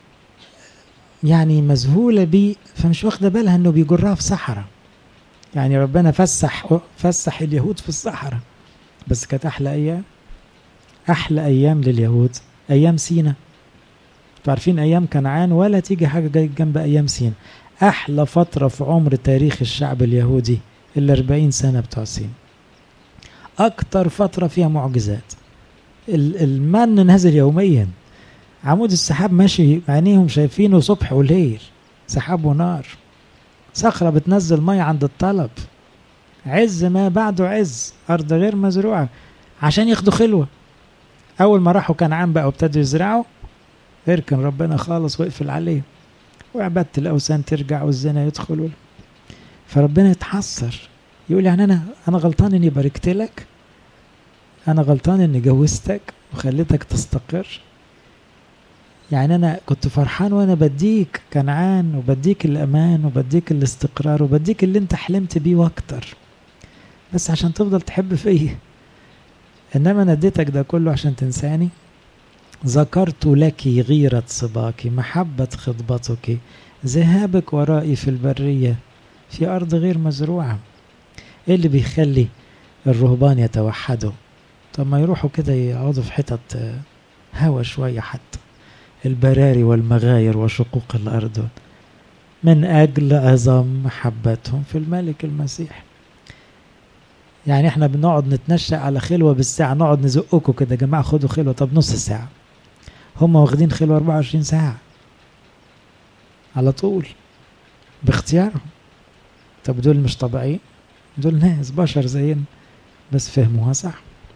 يعني مذهوله بيه فمش واخده بالها انه بيجرها في صحراء يعني ربنا فسح فسح اليهود في الصحراء بس كانت احلى ايام احلى ايام لليهود ايام سينا انتوا عارفين ايام كنعان ولا تيجي حاجه جنب ايام سينا احلى فتره في عمر تاريخ الشعب اليهودي ال 40 سنه بتوع سينا اكتر فتره فيها معجزات المن نازل يوميا عمود السحاب ماشي عينيهم شايفينه صبح وليل سحاب ونار صخرة بتنزل مية عند الطلب عز ما بعده عز أرض غير مزروعة عشان ياخدوا خلوة أول ما راحوا كنعان بقى وابتدوا يزرعوا اركن ربنا خالص وقفل عليه وعبادة الأوثان ترجع والزنا يدخل فربنا يتحسر يقول يعني أنا أنا غلطان إني باركت لك أنا غلطان إني جوزتك وخليتك تستقر يعني انا كنت فرحان وانا بديك كنعان وبديك الامان وبديك الاستقرار وبديك اللي انت حلمت بيه واكتر بس عشان تفضل تحب فيا انما انا اديتك ده كله عشان تنساني ذكرت لك غيرة صباك محبة خطبتك ذهابك ورائي في البرية في أرض غير مزروعة إيه اللي بيخلي الرهبان يتوحدوا طب ما يروحوا كده يقعدوا في حتت هوا شوية حتى البراري والمغاير وشقوق الأرض من أجل عظم محبتهم في الملك المسيح يعني احنا بنقعد نتنشأ على خلوة بالساعة نقعد نزقكم كده يا جماعة خدوا خلوة طب نص ساعة هم واخدين خلوة 24 ساعة على طول باختيارهم طب دول مش طبيعيين دول ناس بشر زينا بس فهموها صح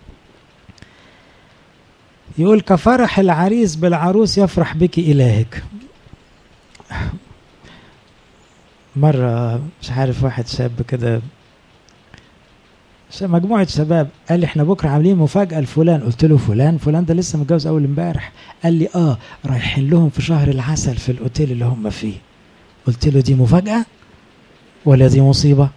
يقول كفرح العريس بالعروس يفرح بك إلهك مرة مش عارف واحد شاب كده مجموعة شباب قال لي احنا بكرة عاملين مفاجأة لفلان قلت له فلان فلان ده لسه متجوز أول امبارح قال لي اه رايحين لهم في شهر العسل في الأوتيل اللي هم فيه قلت له دي مفاجأة ولا دي مصيبة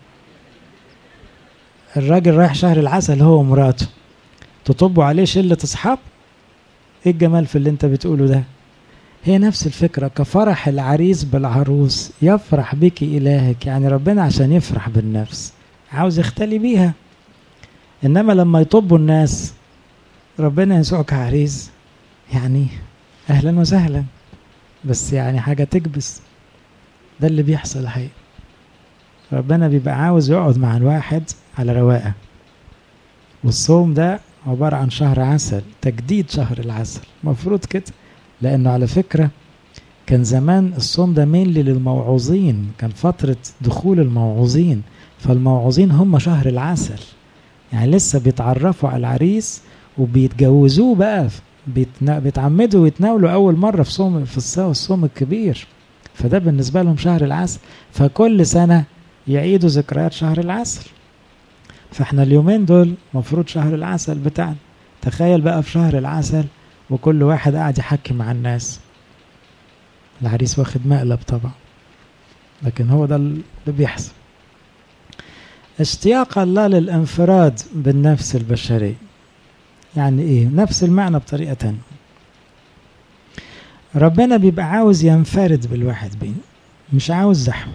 الراجل رايح شهر العسل هو ومراته تطبوا عليه شلة أصحاب ايه الجمال في اللي انت بتقوله ده هي نفس الفكرة كفرح العريس بالعروس يفرح بك إلهك يعني ربنا عشان يفرح بالنفس عاوز يختلي بيها إنما لما يطبوا الناس ربنا يسوعك عريس يعني أهلا وسهلا بس يعني حاجة تكبس ده اللي بيحصل الحقيقة ربنا بيبقى عاوز يقعد مع الواحد على رواقة والصوم ده عبارة عن شهر عسل تجديد شهر العسل مفروض كده لأنه على فكرة كان زمان الصوم ده مينلي للموعوظين كان فترة دخول الموعوظين فالموعوظين هم شهر العسل يعني لسه بيتعرفوا على العريس وبيتجوزوه بقى بيتنا... بيتعمدوا ويتناولوا أول مرة في صوم في الصوم الكبير فده بالنسبة لهم شهر العسل فكل سنة يعيدوا ذكريات شهر العسل فاحنا اليومين دول مفروض شهر العسل بتاعنا تخيل بقى في شهر العسل وكل واحد قاعد يحكي مع الناس العريس واخد مقلب طبعا لكن هو ده اللي بيحصل اشتياق الله للانفراد بالنفس البشرية يعني ايه نفس المعنى بطريقة تانية ربنا بيبقى عاوز ينفرد بالواحد بينا مش عاوز زحمة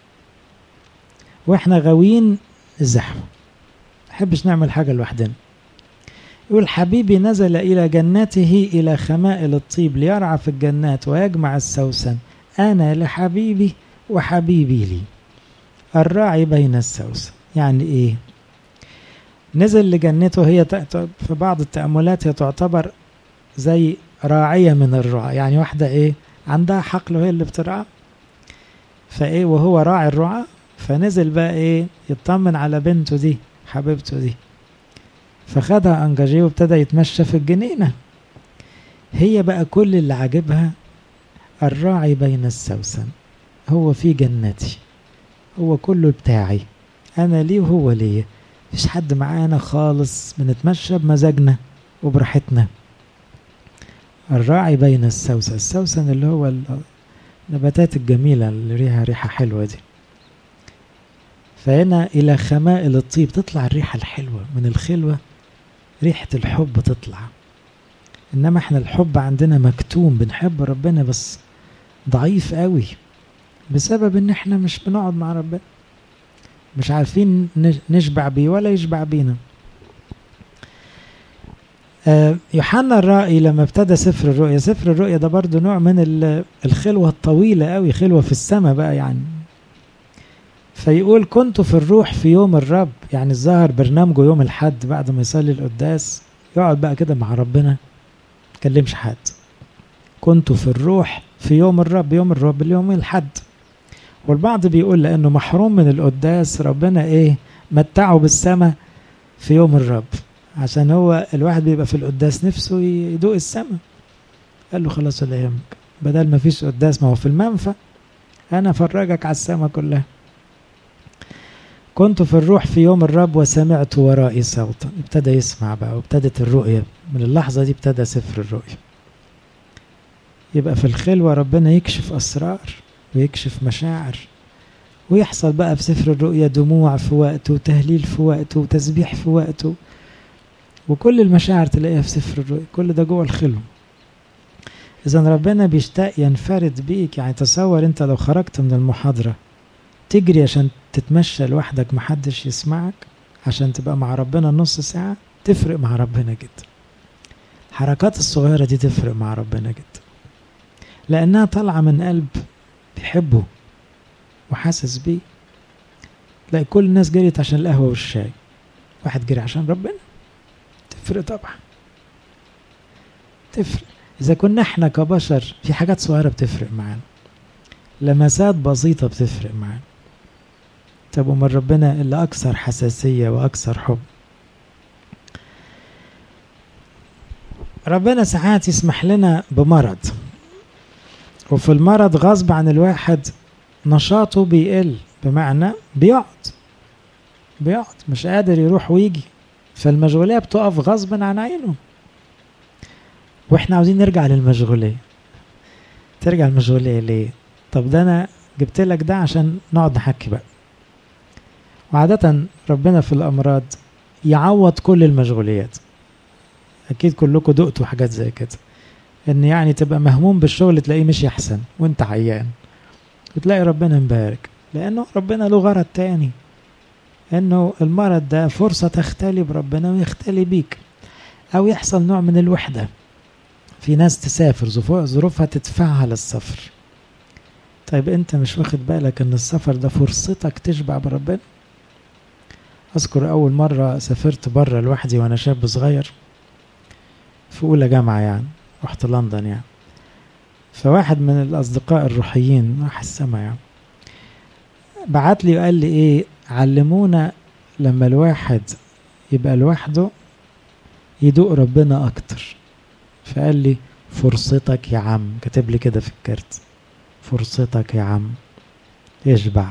واحنا غاويين الزحمة نحبش نعمل حاجة لوحدنا يقول حبيبي نزل إلى جنته إلى خمائل الطيب ليرعى في الجنات ويجمع السوسن أنا لحبيبي وحبيبي لي الراعي بين السوسن يعني إيه نزل لجنته هي في بعض التأملات هي تعتبر زي راعية من الرعى يعني واحدة إيه عندها حقل وهي اللي بترعى فإيه وهو راعي الرعى فنزل بقى إيه يطمن على بنته دي حبيبته دي فخدها انجاجيه وابتدى يتمشى في الجنينه هي بقى كل اللي عاجبها الراعي بين السوسن هو في جنتي هو كله بتاعي انا ليه وهو ليه مفيش حد معانا خالص بنتمشى بمزاجنا وبراحتنا الراعي بين السوسن السوسن اللي هو النباتات الجميلة اللي ريحة ريحة حلوة دي فهنا إلى خمائل الطيب تطلع الريحة الحلوة من الخلوة ريحة الحب تطلع إنما إحنا الحب عندنا مكتوم بنحب ربنا بس ضعيف قوي بسبب إن إحنا مش بنقعد مع ربنا مش عارفين نشبع بيه ولا يشبع بينا آه يوحنا الرائي لما ابتدى سفر الرؤيا سفر الرؤيا ده برضو نوع من الخلوة الطويلة قوي خلوة في السماء بقى يعني فيقول كنت في الروح في يوم الرب يعني الظاهر برنامجه يوم الحد بعد ما يصلي القداس يقعد بقى كده مع ربنا كلمش حد كنت في الروح في يوم الرب يوم الرب اليوم الحد والبعض بيقول لانه محروم من القداس ربنا ايه متعه بالسماء في يوم الرب عشان هو الواحد بيبقى في القداس نفسه يدوق السماء قال له خلاص ولا يهمك بدل ما فيش قداس ما هو في المنفى انا افرجك على السماء كلها كنت في الروح في يوم الرب وسمعت ورائي صوتا ابتدى يسمع بقى وابتدت الرؤية من اللحظة دي ابتدى سفر الرؤية يبقى في الخلوة ربنا يكشف أسرار ويكشف مشاعر ويحصل بقى في سفر الرؤيا دموع في وقته وتهليل في وقته وتسبيح في وقته وكل المشاعر تلاقيها في سفر الرؤيا كل ده جوه الخلوة إذا ربنا بيشتاق ينفرد بيك يعني تصور أنت لو خرجت من المحاضرة تجري عشان تتمشى لوحدك محدش يسمعك عشان تبقى مع ربنا نص ساعة تفرق مع ربنا جدا الحركات الصغيرة دي تفرق مع ربنا جدا لأنها طالعة من قلب بيحبه وحاسس بيه تلاقي كل الناس جريت عشان القهوة والشاي واحد جري عشان ربنا تفرق طبعا تفرق إذا كنا احنا كبشر في حاجات صغيرة بتفرق معانا لمسات بسيطة بتفرق معانا طب ومن ربنا اللي أكثر حساسية وأكثر حب ربنا ساعات يسمح لنا بمرض وفي المرض غصب عن الواحد نشاطه بيقل بمعنى بيقعد بيقعد مش قادر يروح ويجي فالمشغولية بتقف غصب عن عينه واحنا عاوزين نرجع للمشغولية ترجع المشغولية ليه طب ده انا جبت لك ده عشان نقعد نحكي بقى وعادة ربنا في الأمراض يعوض كل المشغوليات أكيد كلكم دقتوا حاجات زي كده إن يعني تبقى مهموم بالشغل تلاقيه مش يحسن وأنت عيان وتلاقي ربنا مبارك لأنه ربنا له غرض تاني إنه المرض ده فرصة تختلي بربنا ويختلي بيك أو يحصل نوع من الوحدة في ناس تسافر ظروفها تدفعها للسفر طيب انت مش واخد بالك ان السفر ده فرصتك تشبع بربنا اذكر اول مرة سافرت بره لوحدي وانا شاب صغير في اولى جامعة يعني رحت لندن يعني فواحد من الاصدقاء الروحيين راح السما يعني بعت لي وقال لي ايه علمونا لما الواحد يبقى لوحده يدوق ربنا اكتر فقال لي فرصتك يا عم كاتب لي كده في الكارت فرصتك يا عم اشبع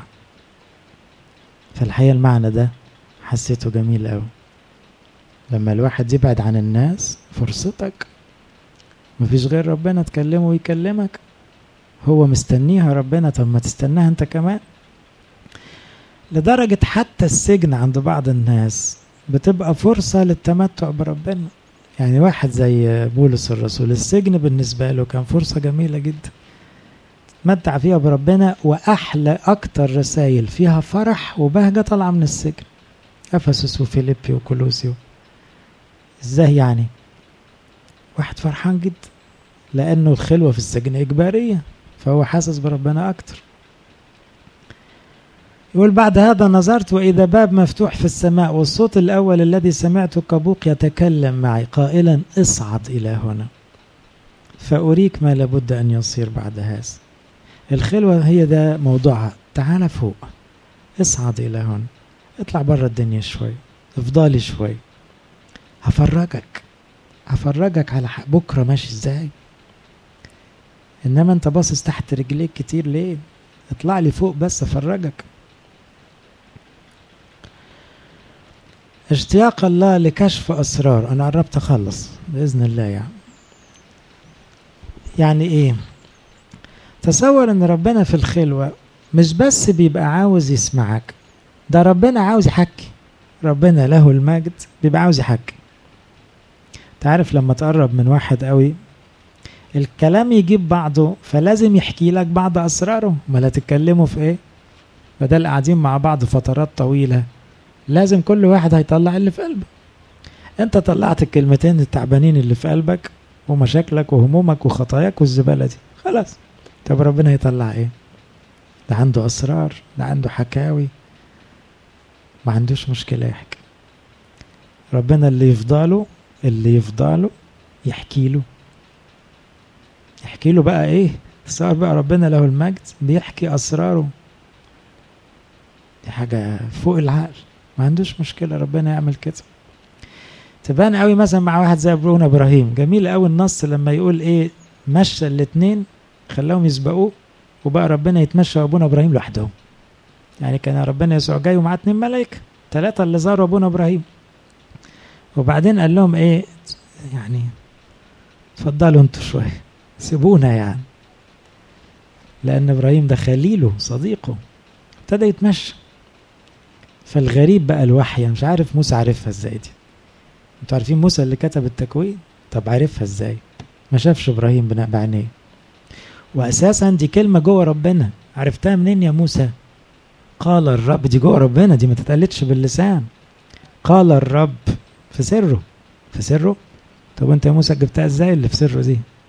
فالحقيقة المعنى ده حسيته جميل قوي لما الواحد يبعد عن الناس فرصتك مفيش غير ربنا تكلمه ويكلمك هو مستنيها ربنا طب ما تستناها انت كمان لدرجة حتى السجن عند بعض الناس بتبقى فرصة للتمتع بربنا يعني واحد زي بولس الرسول السجن بالنسبة له كان فرصة جميلة جدا تمتع فيها بربنا وأحلى أكتر رسائل فيها فرح وبهجة طالعة من السجن أفسس وفيليبي وكولوسيو إزاي يعني واحد فرحان جدا لأنه الخلوة في السجن إجبارية فهو حاسس بربنا أكتر يقول بعد هذا نظرت وإذا باب مفتوح في السماء والصوت الأول الذي سمعته كبوق يتكلم معي قائلا اصعد إلى هنا فأريك ما لابد أن يصير بعد هذا الخلوة هي ده موضوعها تعال فوق اصعد إلى هنا اطلع بره الدنيا شوي افضلي شوي هفرجك هفرجك على بكرة ماشي ازاي انما انت باصص تحت رجليك كتير ليه اطلع لي فوق بس افرجك اشتياق الله لكشف اسرار انا قربت اخلص باذن الله يعني يعني ايه تصور ان ربنا في الخلوه مش بس بيبقى عاوز يسمعك ده ربنا عاوز يحكي ربنا له المجد بيبقى عاوز يحكي تعرف لما تقرب من واحد قوي الكلام يجيب بعضه فلازم يحكي لك بعض اسراره ما لا تتكلموا في ايه بدل قاعدين مع بعض فترات طويله لازم كل واحد هيطلع اللي في قلبه انت طلعت الكلمتين التعبانين اللي في قلبك ومشاكلك وهمومك وخطاياك والزباله دي خلاص طب ربنا هيطلع ايه ده عنده اسرار ده عنده حكاوي ما عندوش مشكله يحكي ربنا اللي يفضله اللي يفضله يحكي له يحكي له بقى ايه تصور بقى ربنا له المجد بيحكي اسراره دي حاجه فوق العقل ما عندوش مشكله ربنا يعمل كده تبان قوي مثلا مع واحد زي ابونا ابراهيم جميل قوي النص لما يقول ايه مشى الاثنين خلاهم يسبقوه وبقى ربنا يتمشى وابونا ابراهيم لوحدهم يعني كان ربنا يسوع جاي ومعاه اتنين ملائكه ثلاثه اللي زاروا ابونا ابراهيم وبعدين قال لهم ايه يعني اتفضلوا انتوا شويه سيبونا يعني لان ابراهيم ده خليله صديقه ابتدى يتمشى فالغريب بقى الوحي مش عارف موسى عارفها ازاي دي انتوا عارفين موسى اللي كتب التكوين طب عارفها ازاي ما شافش ابراهيم بعينيه واساسا دي كلمه جوه ربنا عرفتها منين يا موسى قال الرب دي جوه ربنا دي ما تتقالتش باللسان قال الرب في سره في سره طب انت يا موسى جبتها ازاي اللي في سره دي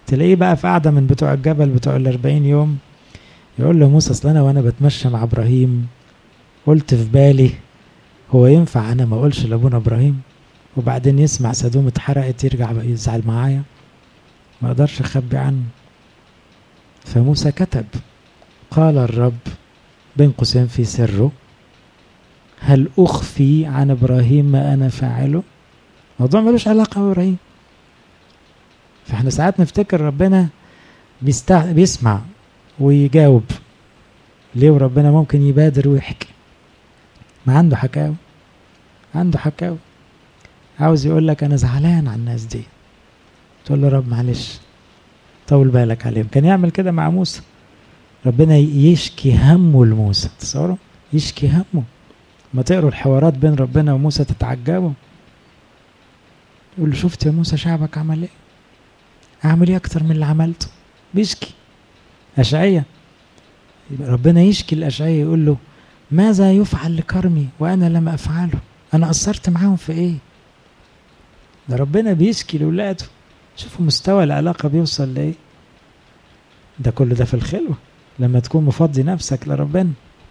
تلاقيه بقى في قاعدة من بتوع الجبل بتوع الأربعين يوم يقول له موسى أصل أنا وأنا بتمشى مع إبراهيم قلت في بالي هو ينفع أنا ما أقولش لأبونا إبراهيم وبعدين يسمع سدوم اتحرقت يرجع بقى يزعل معايا ما أقدرش أخبي عنه فموسى كتب قال الرب بين قوسين في سره هل أخفي عن إبراهيم ما أنا فاعله الموضوع ملوش علاقة بإبراهيم فاحنا ساعات نفتكر ربنا بيستع... بيسمع ويجاوب ليه وربنا ممكن يبادر ويحكي ما عنده حكاوي عنده حكاوي عاوز يقول لك انا زعلان على الناس دي تقول له رب معلش طول بالك عليهم كان يعمل كده مع موسى ربنا يشكي همه لموسى تصوروا يشكي همه ما تقروا الحوارات بين ربنا وموسى تتعجبوا يقول له شفت يا موسى شعبك عمل ايه اعمل ايه اكتر من اللي عملته بيشكي اشعية ربنا يشكي الاشعية يقول له ماذا يفعل لكرمي وانا لم افعله انا قصرت معاهم في ايه ده ربنا بيشكي لاولاده شوفوا مستوى العلاقة بيوصل لايه ده كله ده في الخلوة لما تكون مفضي نفسك لربنا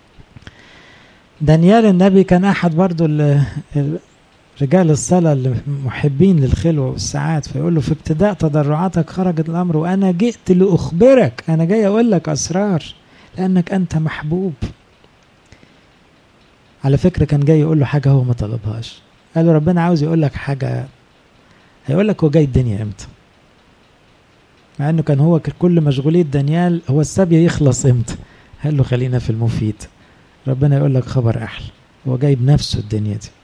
دانيال النبي كان احد برضو رجال الصلاة المحبين للخلوة والساعات فيقول له في ابتداء تضرعاتك خرجت الأمر وأنا جئت لأخبرك أنا جاي أقول لك أسرار لأنك أنت محبوب على فكرة كان جاي يقول له حاجة هو ما طلبهاش قال له ربنا عاوز يقول لك حاجة هيقول لك هو جاي الدنيا امتى مع انه كان هو كل مشغولية دانيال هو السبي يخلص امتى قال له خلينا في المفيد ربنا يقول لك خبر احلى هو جاي بنفسه الدنيا دي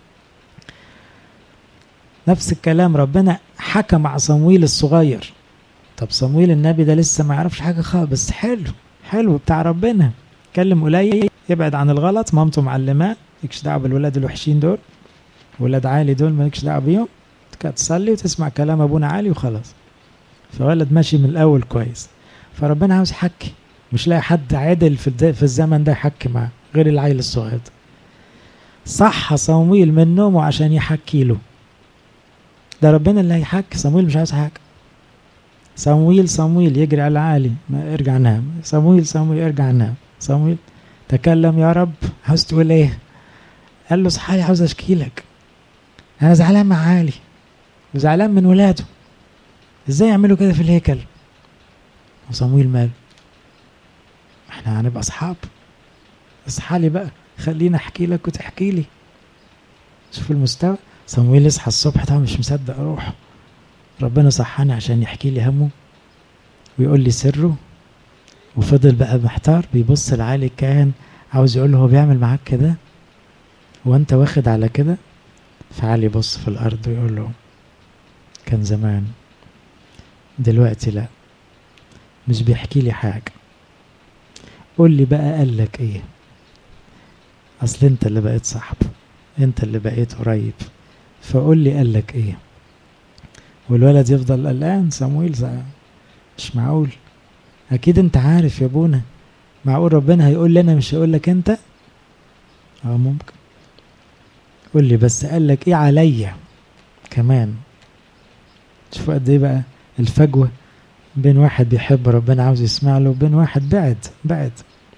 نفس الكلام ربنا حكى مع صمويل الصغير طب صمويل النبي ده لسه ما يعرفش حاجه خالص بس حلو حلو بتاع ربنا كلم قليل يبعد عن الغلط مامته معلماه مالكش دعوه بالولاد الوحشين دول ولاد عالي دول مالكش دعوه بيهم تصلي وتسمع كلام ابونا عالي وخلاص فولد ماشي من الاول كويس فربنا عاوز يحكي مش لاقي حد عدل في, في الزمن ده يحكي معاه غير العيل الصغير ده صح صمويل من نومه عشان يحكي له ده ربنا اللي هيحكي صمويل مش عايز حاجه صمويل صمويل يجري على عالي ما ارجع نام صمويل صمويل ارجع نام صمويل تكلم يا رب عاوز تقول ايه قال له صحالي عاوز اشكي لك انا زعلان مع عالي وزعلان من ولاده ازاي يعملوا كده في الهيكل وصمويل ماله احنا هنبقى اصحاب اصحالي بقى خليني احكي لك وتحكي لي شوف المستوى صمويل يصحى الصبح طبعا مش مصدق اروح ربنا صحاني عشان يحكي لي همه ويقول لي سره وفضل بقى محتار بيبص لعلي الكاهن عاوز يقول له هو بيعمل معاك كده وانت واخد على كده فعلي يبص في الارض ويقول له كان زمان دلوقتي لا مش بيحكي لي حاجة قول لي بقى قال لك ايه اصل انت اللي بقيت صاحبه انت اللي بقيت قريب فقول لي قال لك ايه والولد يفضل قلقان صمويل مش معقول اكيد انت عارف يا ابونا معقول ربنا هيقول لي انا مش هيقول لك انت اه ممكن قول لي بس قال لك ايه عليا كمان شوفوا قد ايه بقى الفجوه بين واحد بيحب ربنا عاوز يسمع له وبين واحد بعد بعد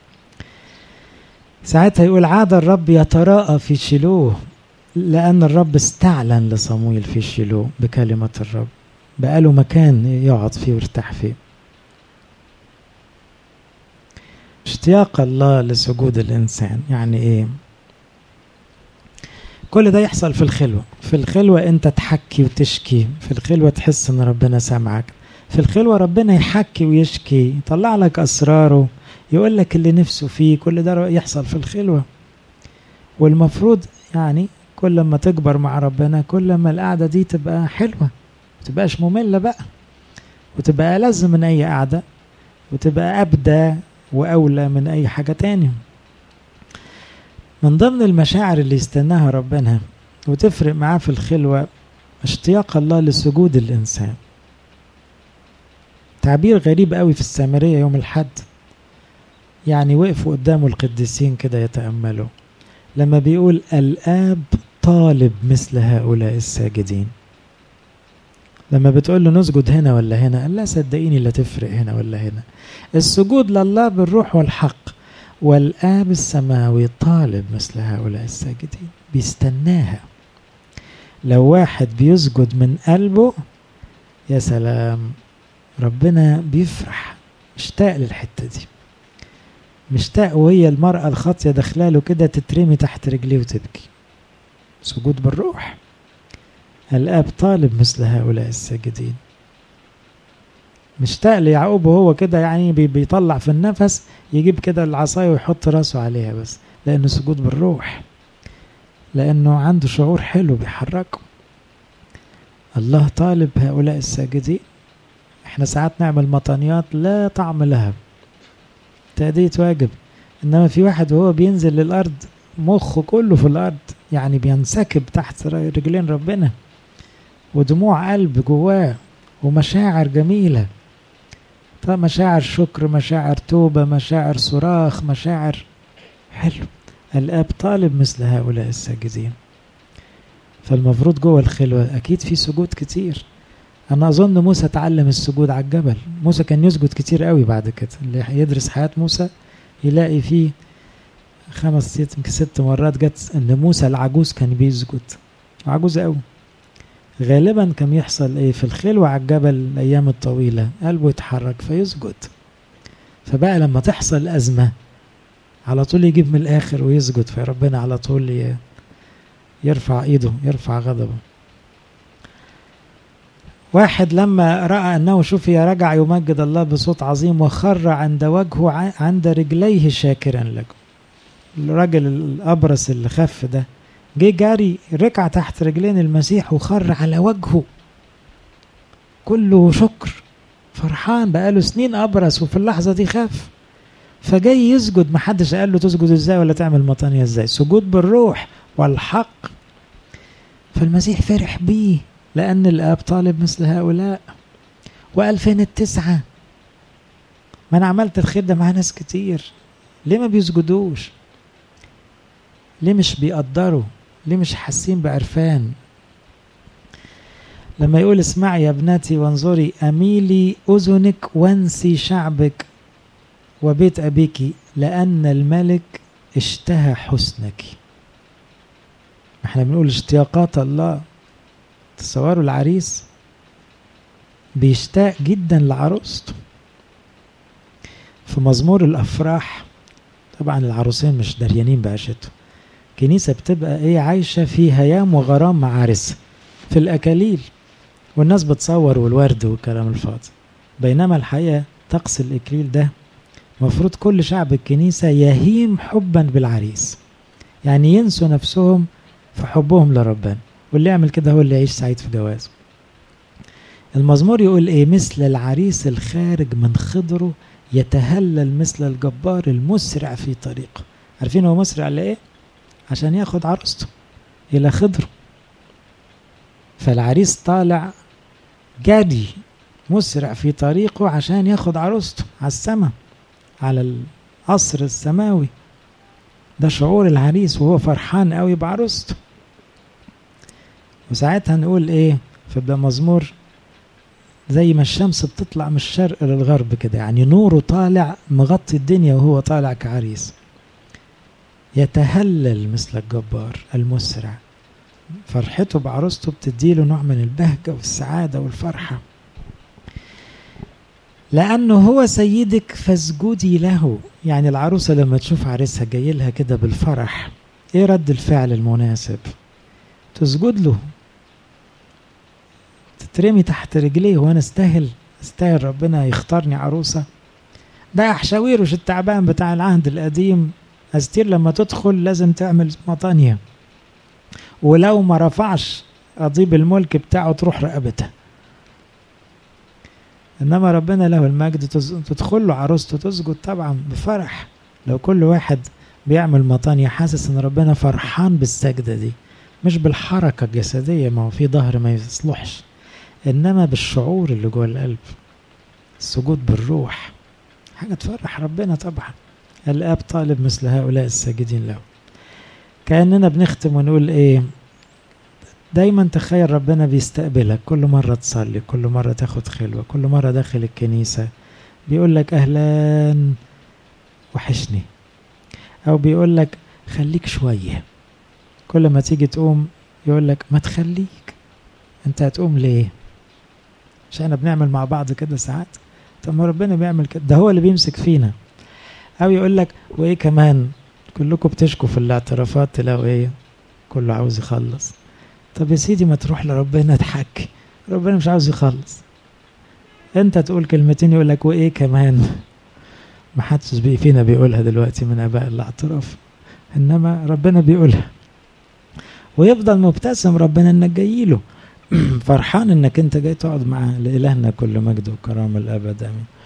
ساعتها يقول عاد الرب يتراءى في شيلوه لأن الرب استعلن لصمويل في شيلوه بكلمة الرب بقاله مكان يقعد فيه ويرتاح فيه اشتياق الله لسجود الإنسان يعني إيه كل ده يحصل في الخلوة في الخلوة أنت تحكي وتشكي في الخلوة تحس أن ربنا سامعك في الخلوة ربنا يحكي ويشكي يطلع لك أسراره يقول لك اللي نفسه فيه كل ده يحصل في الخلوة والمفروض يعني كل ما تكبر مع ربنا كل ما القعدة دي تبقى حلوة تبقاش مملة بقى وتبقى ألذ من أي قعدة وتبقى أبدى وأولى من أي حاجة تاني من ضمن المشاعر اللي يستناها ربنا وتفرق معاه في الخلوة اشتياق الله لسجود الإنسان تعبير غريب قوي في السامرية يوم الحد يعني وقفوا قدامه القديسين كده يتأملوا لما بيقول الآب طالب مثل هؤلاء الساجدين لما بتقول له نسجد هنا ولا هنا قال لا صدقيني لا تفرق هنا ولا هنا السجود لله بالروح والحق والآب السماوي طالب مثل هؤلاء الساجدين بيستناها لو واحد بيسجد من قلبه يا سلام ربنا بيفرح مشتاق للحتة دي مشتاق وهي المرأة الخاطية داخلاله كده تترمي تحت رجليه وتبكي سجود بالروح الآب طالب مثل هؤلاء الساجدين مشتاق ليعقوب وهو كده يعني بيطلع في النفس يجيب كده العصاية ويحط راسه عليها بس لأنه سجود بالروح لأنه عنده شعور حلو بيحركه الله طالب هؤلاء الساجدين احنا ساعات نعمل مطانيات لا طعم لها تأدية واجب إنما في واحد وهو بينزل للأرض مخه كله في الأرض يعني بينسكب تحت رجلين ربنا ودموع قلب جواه ومشاعر جميلة طب مشاعر شكر مشاعر توبة مشاعر صراخ مشاعر حلو الآب طالب مثل هؤلاء الساجدين فالمفروض جوه الخلوة أكيد في سجود كتير أنا أظن موسى تعلم السجود على الجبل موسى كان يسجد كتير قوي بعد كده اللي يدرس حياة موسى يلاقي فيه خمس ست يمكن ست مرات جت ان موسى العجوز كان بيسجد عجوز قوي غالبا كان يحصل ايه في الخلوة على الجبل الايام الطويلة قلبه يتحرك فيسجد فبقى لما تحصل ازمة على طول يجيب من الاخر ويسجد فربنا على طول يرفع ايده يرفع غضبه واحد لما رأى أنه شفي رجع يمجد الله بصوت عظيم وخر عند وجهه عند رجليه شاكرا لكم الراجل الأبرص اللي خف ده جه جاري ركع تحت رجلين المسيح وخر على وجهه كله شكر فرحان بقاله سنين أبرص وفي اللحظة دي خاف فجاي يسجد محدش قال له تسجد ازاي ولا تعمل مطانية ازاي سجود بالروح والحق فالمسيح فرح بيه لأن الآب طالب مثل هؤلاء وقال فين التسعة ما أنا عملت الخير ده مع ناس كتير ليه ما بيسجدوش ليه مش بيقدروا ليه مش حاسين بعرفان لما يقول اسمعي يا ابنتي وانظري أميلي أذنك وانسي شعبك وبيت أبيك لأن الملك اشتهى حسنك احنا بنقول اشتياقات الله تصوروا العريس بيشتاق جدا لعروسته في مزمور الافراح طبعا العروسين مش دريانين بعشته كنيسة بتبقى ايه عايشة في هيام وغرام مع عرسها في الأكاليل والناس بتصور والورد والكلام الفاضي بينما الحقيقة طقس الإكليل ده مفروض كل شعب الكنيسة يهيم حبا بالعريس يعني ينسوا نفسهم في حبهم لربنا واللي يعمل كده هو اللي يعيش سعيد في جوازه المزمور يقول ايه مثل العريس الخارج من خضره يتهلل مثل الجبار المسرع في طريقه عارفين هو مسرع لايه عشان ياخد عروسته الى خضره فالعريس طالع جري مسرع في طريقه عشان ياخد عروسته على السماء على القصر السماوي ده شعور العريس وهو فرحان قوي بعروسته وساعتها نقول ايه في مزمور زي ما الشمس بتطلع من الشرق للغرب كده يعني نوره طالع مغطي الدنيا وهو طالع كعريس يتهلل مثل الجبار المسرع فرحته بعروسته بتديله نوع من البهجة والسعادة والفرحة لأنه هو سيدك فاسجدي له يعني العروسة لما تشوف عريسها جاي لها كده بالفرح ايه رد الفعل المناسب تسجد له تترمي تحت رجليه وانا استاهل استاهل ربنا يختارني عروسه ده احشاويرش التعبان بتاع العهد القديم استير لما تدخل لازم تعمل مطانية ولو ما رفعش قضيب الملك بتاعه تروح رقبتها انما ربنا له المجد تدخل له عروسته تسجد طبعا بفرح لو كل واحد بيعمل مطانية حاسس ان ربنا فرحان بالسجدة دي مش بالحركة الجسدية ما هو في ظهر ما يصلحش انما بالشعور اللي جوه القلب السجود بالروح حاجة تفرح ربنا طبعا الاب طالب مثل هؤلاء الساجدين له كأننا بنختم ونقول ايه دايما تخيل ربنا بيستقبلك كل مرة تصلي كل مرة تاخد خلوة كل مرة داخل الكنيسة بيقول لك أهلا وحشني أو بيقول لك خليك شوية كل ما تيجي تقوم يقول لك ما تخليك انت هتقوم ليه مش احنا بنعمل مع بعض كده ساعات طب ما ربنا بيعمل كده ده هو اللي بيمسك فينا او يقول لك وايه كمان كلكم بتشكوا في الاعترافات تلاقوا ايه كله عاوز يخلص طب يا سيدي ما تروح لربنا تحكي ربنا مش عاوز يخلص انت تقول كلمتين يقول لك وايه كمان ما حدش بي فينا بيقولها دلوقتي من اباء الاعتراف انما ربنا بيقولها ويفضل مبتسم ربنا انك جاي له فرحان انك انت جاي تقعد معاه لالهنا كل مجد وكرامه الابد امين